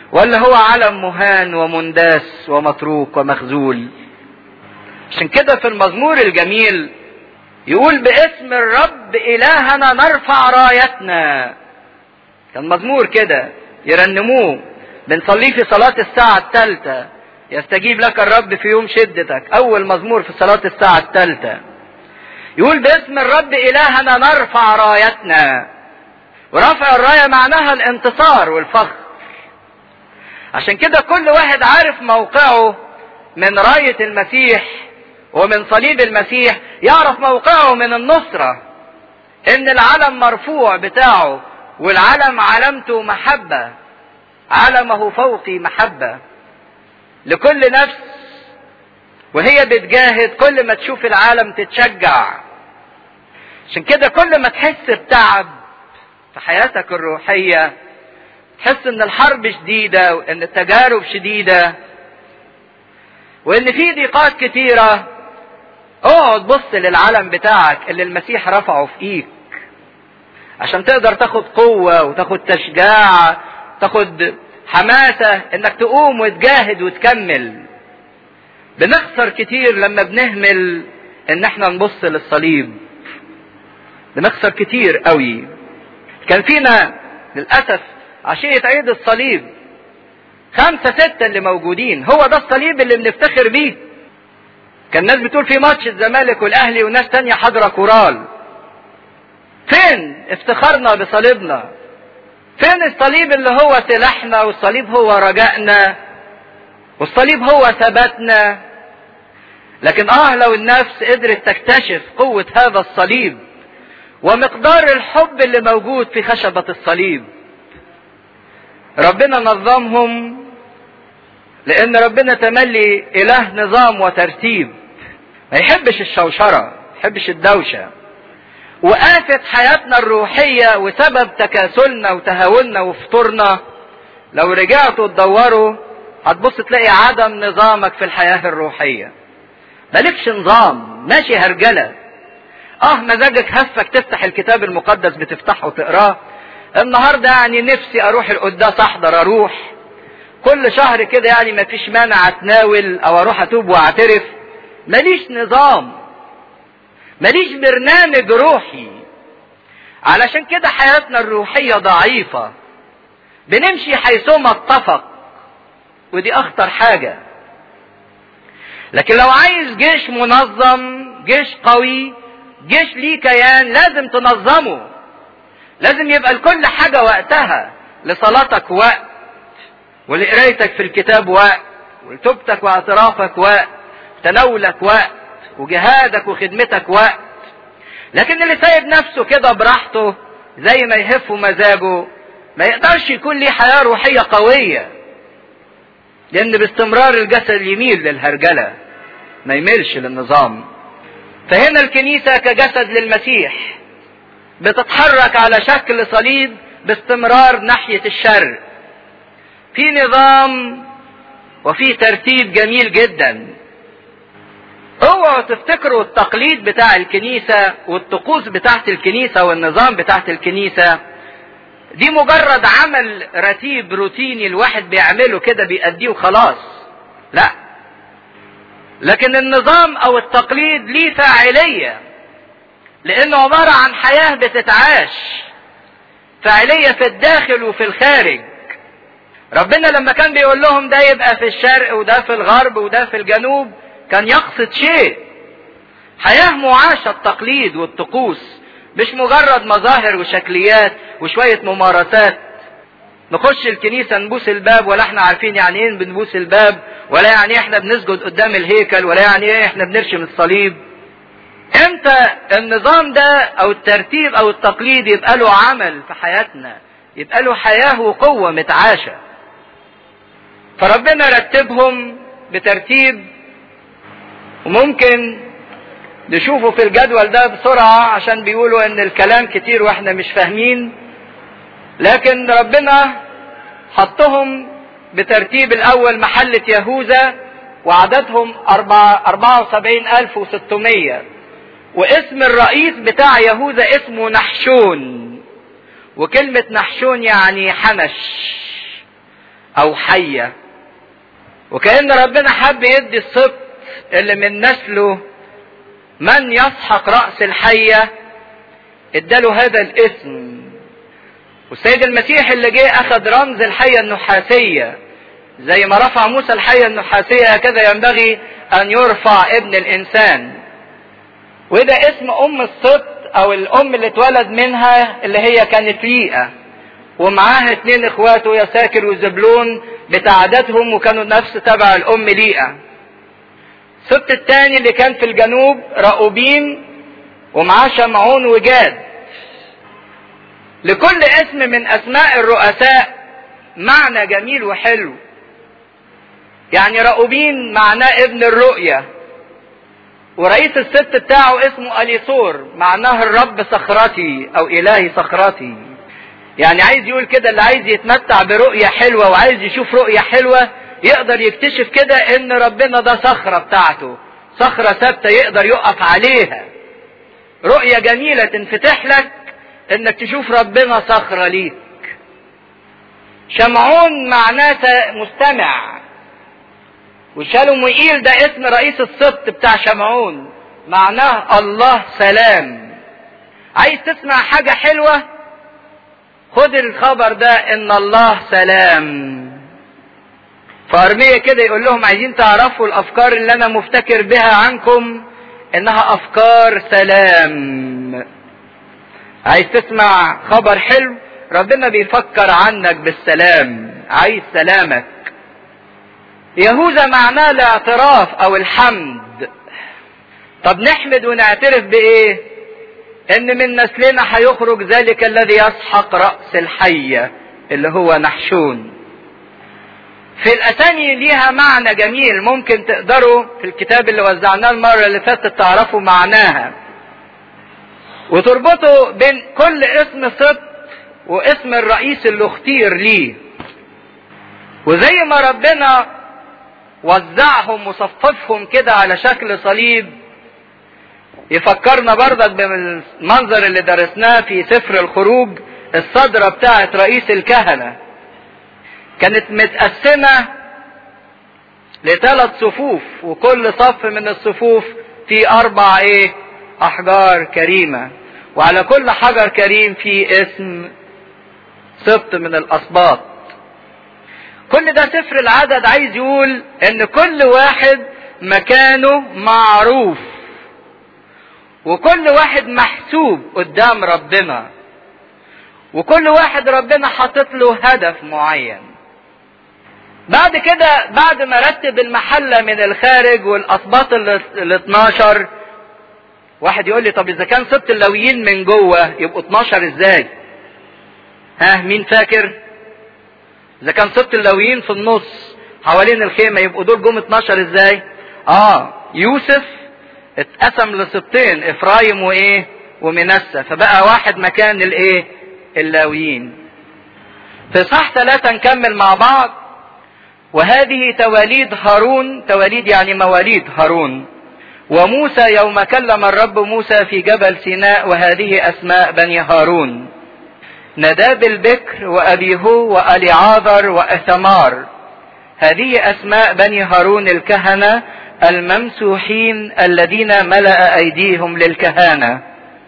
Speaker 2: ولا هو علم مهان ومنداس ومتروك ومخذول عشان كده في المزمور الجميل يقول باسم الرب إلهنا نرفع رايتنا كان مزمور كده يرنموه بنصليه في صلاة الساعة الثالثة يستجيب لك الرب في يوم شدتك أول مزمور في صلاة الساعة الثالثة يقول باسم الرب إلهنا نرفع رايتنا ورفع الراية معناها الانتصار والفخر عشان كده كل واحد عارف موقعه من راية المسيح ومن صليب المسيح يعرف موقعه من النصرة ان العلم مرفوع بتاعه والعلم علامته محبة علمه فوقي محبة لكل نفس وهي بتجاهد كل ما تشوف العالم تتشجع عشان كده كل ما تحس بتعب في حياتك الروحية تحس ان الحرب شديدة وان التجارب شديدة وان في ضيقات كتيرة اقعد بص للعلم بتاعك اللي المسيح رفعه في ايدك عشان تقدر تاخد قوة وتاخد تشجاع تاخد حماسة انك تقوم وتجاهد وتكمل بنخسر كتير لما بنهمل ان احنا نبص للصليب بنخسر كتير قوي كان فينا للأسف عشية عيد الصليب خمسة ستة اللي موجودين هو ده الصليب اللي بنفتخر بيه كان الناس بتقول في ماتش الزمالك والاهلي وناس تانية حاضرة كورال فين افتخارنا بصليبنا فين الصليب اللي هو سلاحنا والصليب هو رجائنا والصليب هو ثباتنا لكن اه لو النفس قدرت تكتشف قوة هذا الصليب ومقدار الحب اللي موجود في خشبة الصليب ربنا نظمهم لان ربنا تملي اله نظام وترتيب ما يحبش الشوشرة ما يحبش الدوشة وآفة حياتنا الروحية وسبب تكاسلنا وتهاوننا وفطورنا لو رجعتوا تدوروا هتبص تلاقي عدم نظامك في الحياة الروحية مالكش نظام ماشي هرجلة اه مزاجك هفك تفتح الكتاب المقدس بتفتحه وتقراه النهاردة يعني نفسي اروح القداس احضر اروح كل شهر كده يعني مفيش مانع اتناول او اروح اتوب واعترف ماليش نظام ماليش برنامج روحي علشان كده حياتنا الروحية ضعيفة بنمشي حيثما اتفق ودي اخطر حاجة لكن لو عايز جيش منظم جيش قوي جيش ليه كيان لازم تنظمه لازم يبقى لكل حاجة وقتها لصلاتك وقت ولقرايتك في الكتاب وقت ولتوبتك واعترافك وقت تناولك وقت وجهادك وخدمتك وقت لكن اللي سايب نفسه كده براحته زي ما يهف مزاجه ما يقدرش يكون ليه حياة روحية قوية لأن باستمرار الجسد يميل للهرجلة ما يميلش للنظام فهنا الكنيسة كجسد للمسيح بتتحرك على شكل صليب باستمرار ناحية الشرق في نظام وفي ترتيب جميل جدا اوعوا تفتكروا التقليد بتاع الكنيسة والطقوس بتاعت الكنيسة والنظام بتاعت الكنيسة دي مجرد عمل رتيب روتيني الواحد بيعمله كده بيأديه وخلاص لا لكن النظام او التقليد ليه فاعلية لانه عبارة عن حياة بتتعاش فاعلية في الداخل وفي الخارج ربنا لما كان بيقول لهم ده يبقى في الشرق وده في الغرب وده في الجنوب كان يقصد شيء حياة معاشة التقليد والطقوس مش مجرد مظاهر وشكليات وشوية ممارسات نخش الكنيسة نبوس الباب ولا احنا عارفين يعني ايه بنبوس الباب ولا يعني ايه احنا بنسجد قدام الهيكل ولا يعني ايه احنا بنرشم الصليب امتى النظام ده او الترتيب او التقليد يبقى له عمل في حياتنا يبقى له حياة وقوة متعاشة فربنا رتبهم بترتيب وممكن نشوفه في الجدول ده بسرعة عشان بيقولوا ان الكلام كتير واحنا مش فاهمين لكن ربنا حطهم بترتيب الاول محلة يهوذا وعددهم أربعة وسبعين ألف وستمية واسم الرئيس بتاع يهوذا اسمه نحشون وكلمة نحشون يعني حنش او حية وكأن ربنا حب يدي السبط اللي من نسله من يسحق رأس الحية اداله هذا الاسم والسيد المسيح اللي جه اخذ رمز الحية النحاسية زي ما رفع موسى الحية النحاسية هكذا ينبغي ان يرفع ابن الانسان وده اسم ام السبط او الام اللي اتولد منها اللي هي كانت ليئة ومعاها اتنين اخواته يساكر وزبلون بتعدادهم وكانوا نفس تبع الام ليئة السبط الثاني اللي كان في الجنوب رأوبين ومعاه شمعون وجاد لكل اسم من اسماء الرؤساء معنى جميل وحلو يعني رأوبين معناه ابن الرؤية ورئيس الست بتاعه اسمه أليسور معناه الرب صخرتي او الهي صخرتي يعني عايز يقول كده اللي عايز يتمتع برؤية حلوة وعايز يشوف رؤية حلوة يقدر يكتشف كده ان ربنا ده صخرة بتاعته صخرة ثابتة يقدر يقف عليها رؤية جميلة تنفتح لك انك تشوف ربنا صخرة ليك شمعون معناه مستمع وشالوموئيل ده اسم رئيس السبط بتاع شمعون معناه الله سلام عايز تسمع حاجة حلوة خد الخبر ده ان الله سلام فارمية كده يقول لهم عايزين تعرفوا الافكار اللي انا مفتكر بها عنكم انها افكار سلام عايز تسمع خبر حلو ربنا بيفكر عنك بالسلام عايز سلامك يهوذا معناه الاعتراف او الحمد طب نحمد ونعترف بايه ان من نسلنا هيخرج ذلك الذي يسحق رأس الحية اللي هو نحشون في الاسامي ليها معنى جميل ممكن تقدروا في الكتاب اللي وزعناه المرة اللي فاتت تعرفوا معناها وتربطوا بين كل اسم سبط واسم الرئيس اللي اختير ليه وزي ما ربنا وزعهم وصففهم كده على شكل صليب يفكرنا برضك بالمنظر اللي درسناه في سفر الخروج الصدرة بتاعت رئيس الكهنة كانت متقسمة لثلاث صفوف وكل صف من الصفوف في أربع إيه أحجار كريمة وعلى كل حجر كريم في اسم سبط من الأسباط كل ده سفر العدد عايز يقول ان كل واحد مكانه معروف وكل واحد محسوب قدام ربنا وكل واحد ربنا حاطط له هدف معين بعد كده بعد ما رتب المحلة من الخارج والأسباط ال 12 واحد يقول لي طب إذا كان سبط اللويين من جوه يبقوا 12 إزاي؟ ها مين فاكر؟ إذا كان سبط اللويين في النص حوالين الخيمة يبقوا دول جم 12 إزاي؟ آه يوسف اتقسم لسبطين إفرايم وإيه؟ ومنسى فبقى واحد مكان الإيه؟ اللاويين. في صح ثلاثة نكمل مع بعض وهذه تواليد هارون تواليد يعني مواليد هارون وموسى يوم كلم الرب موسى في جبل سيناء وهذه اسماء بني هارون نداب البكر وابيهو واليعاذر واثمار هذه اسماء بني هارون الكهنه الممسوحين الذين ملا ايديهم للكهانه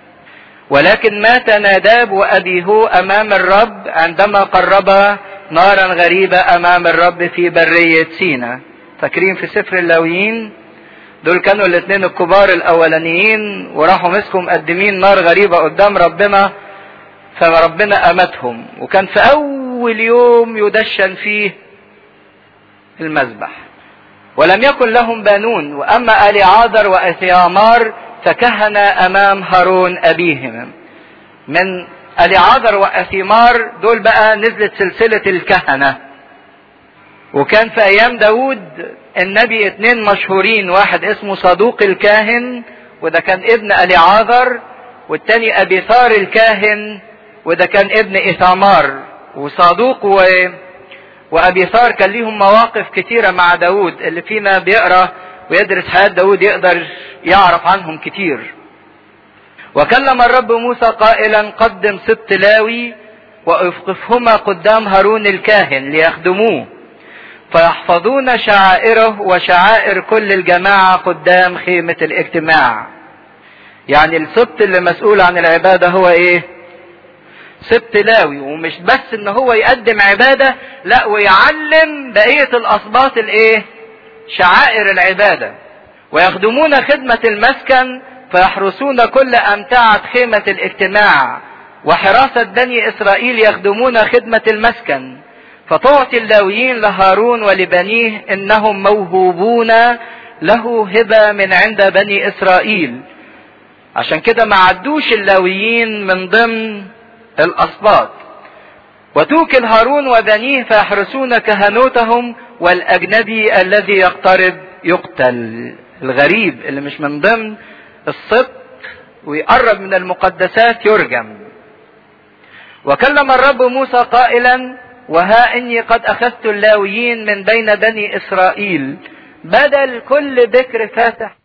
Speaker 2: ولكن مات ناداب وابيهو امام الرب عندما قربا نارا غريبة أمام الرب في برية سينا فاكرين في سفر اللاويين دول كانوا الاثنين الكبار الأولانيين وراحوا مسكوا مقدمين نار غريبة قدام ربنا فربنا أمتهم وكان في أول يوم يدشن فيه المذبح ولم يكن لهم بانون وأما آل عاذر وأثيامار فكهنا أمام هارون أبيهم من اليعاذر واثيمار دول بقى نزلت سلسلة الكهنة وكان في ايام داود النبي اتنين مشهورين واحد اسمه صدوق الكاهن وده كان ابن اليعاذر والتاني ابيثار الكاهن وده كان ابن اثامار وصدوق و... وابيثار كان ليهم مواقف كتيرة مع داود اللي فينا بيقرأ ويدرس حياة داود يقدر يعرف عنهم كتير وكلم الرب موسى قائلا قدم سبط لاوي واوقفهما قدام هارون الكاهن ليخدموه فيحفظون شعائره وشعائر كل الجماعة قدام خيمة الاجتماع يعني السبت اللي مسؤول عن العبادة هو ايه سبت لاوي ومش بس ان هو يقدم عبادة لا ويعلم بقية الاسباط الايه شعائر العبادة ويخدمون خدمة المسكن فيحرسون كل امتعة خيمة الاجتماع وحراسة بني اسرائيل يخدمون خدمة المسكن فتعطي اللاويين لهارون ولبنيه انهم موهوبون له هبة من عند بني اسرائيل عشان كده ما عدوش اللاويين من ضمن الاسباط وتوكل هارون وبنيه فيحرسون كهنوتهم والاجنبي الذي يقترب يقتل الغريب اللي مش من ضمن السبط ويقرب من المقدسات يرجم وكلم الرب موسى قائلا وها اني قد اخذت اللاويين من بين بني اسرائيل بدل كل بكر فاتح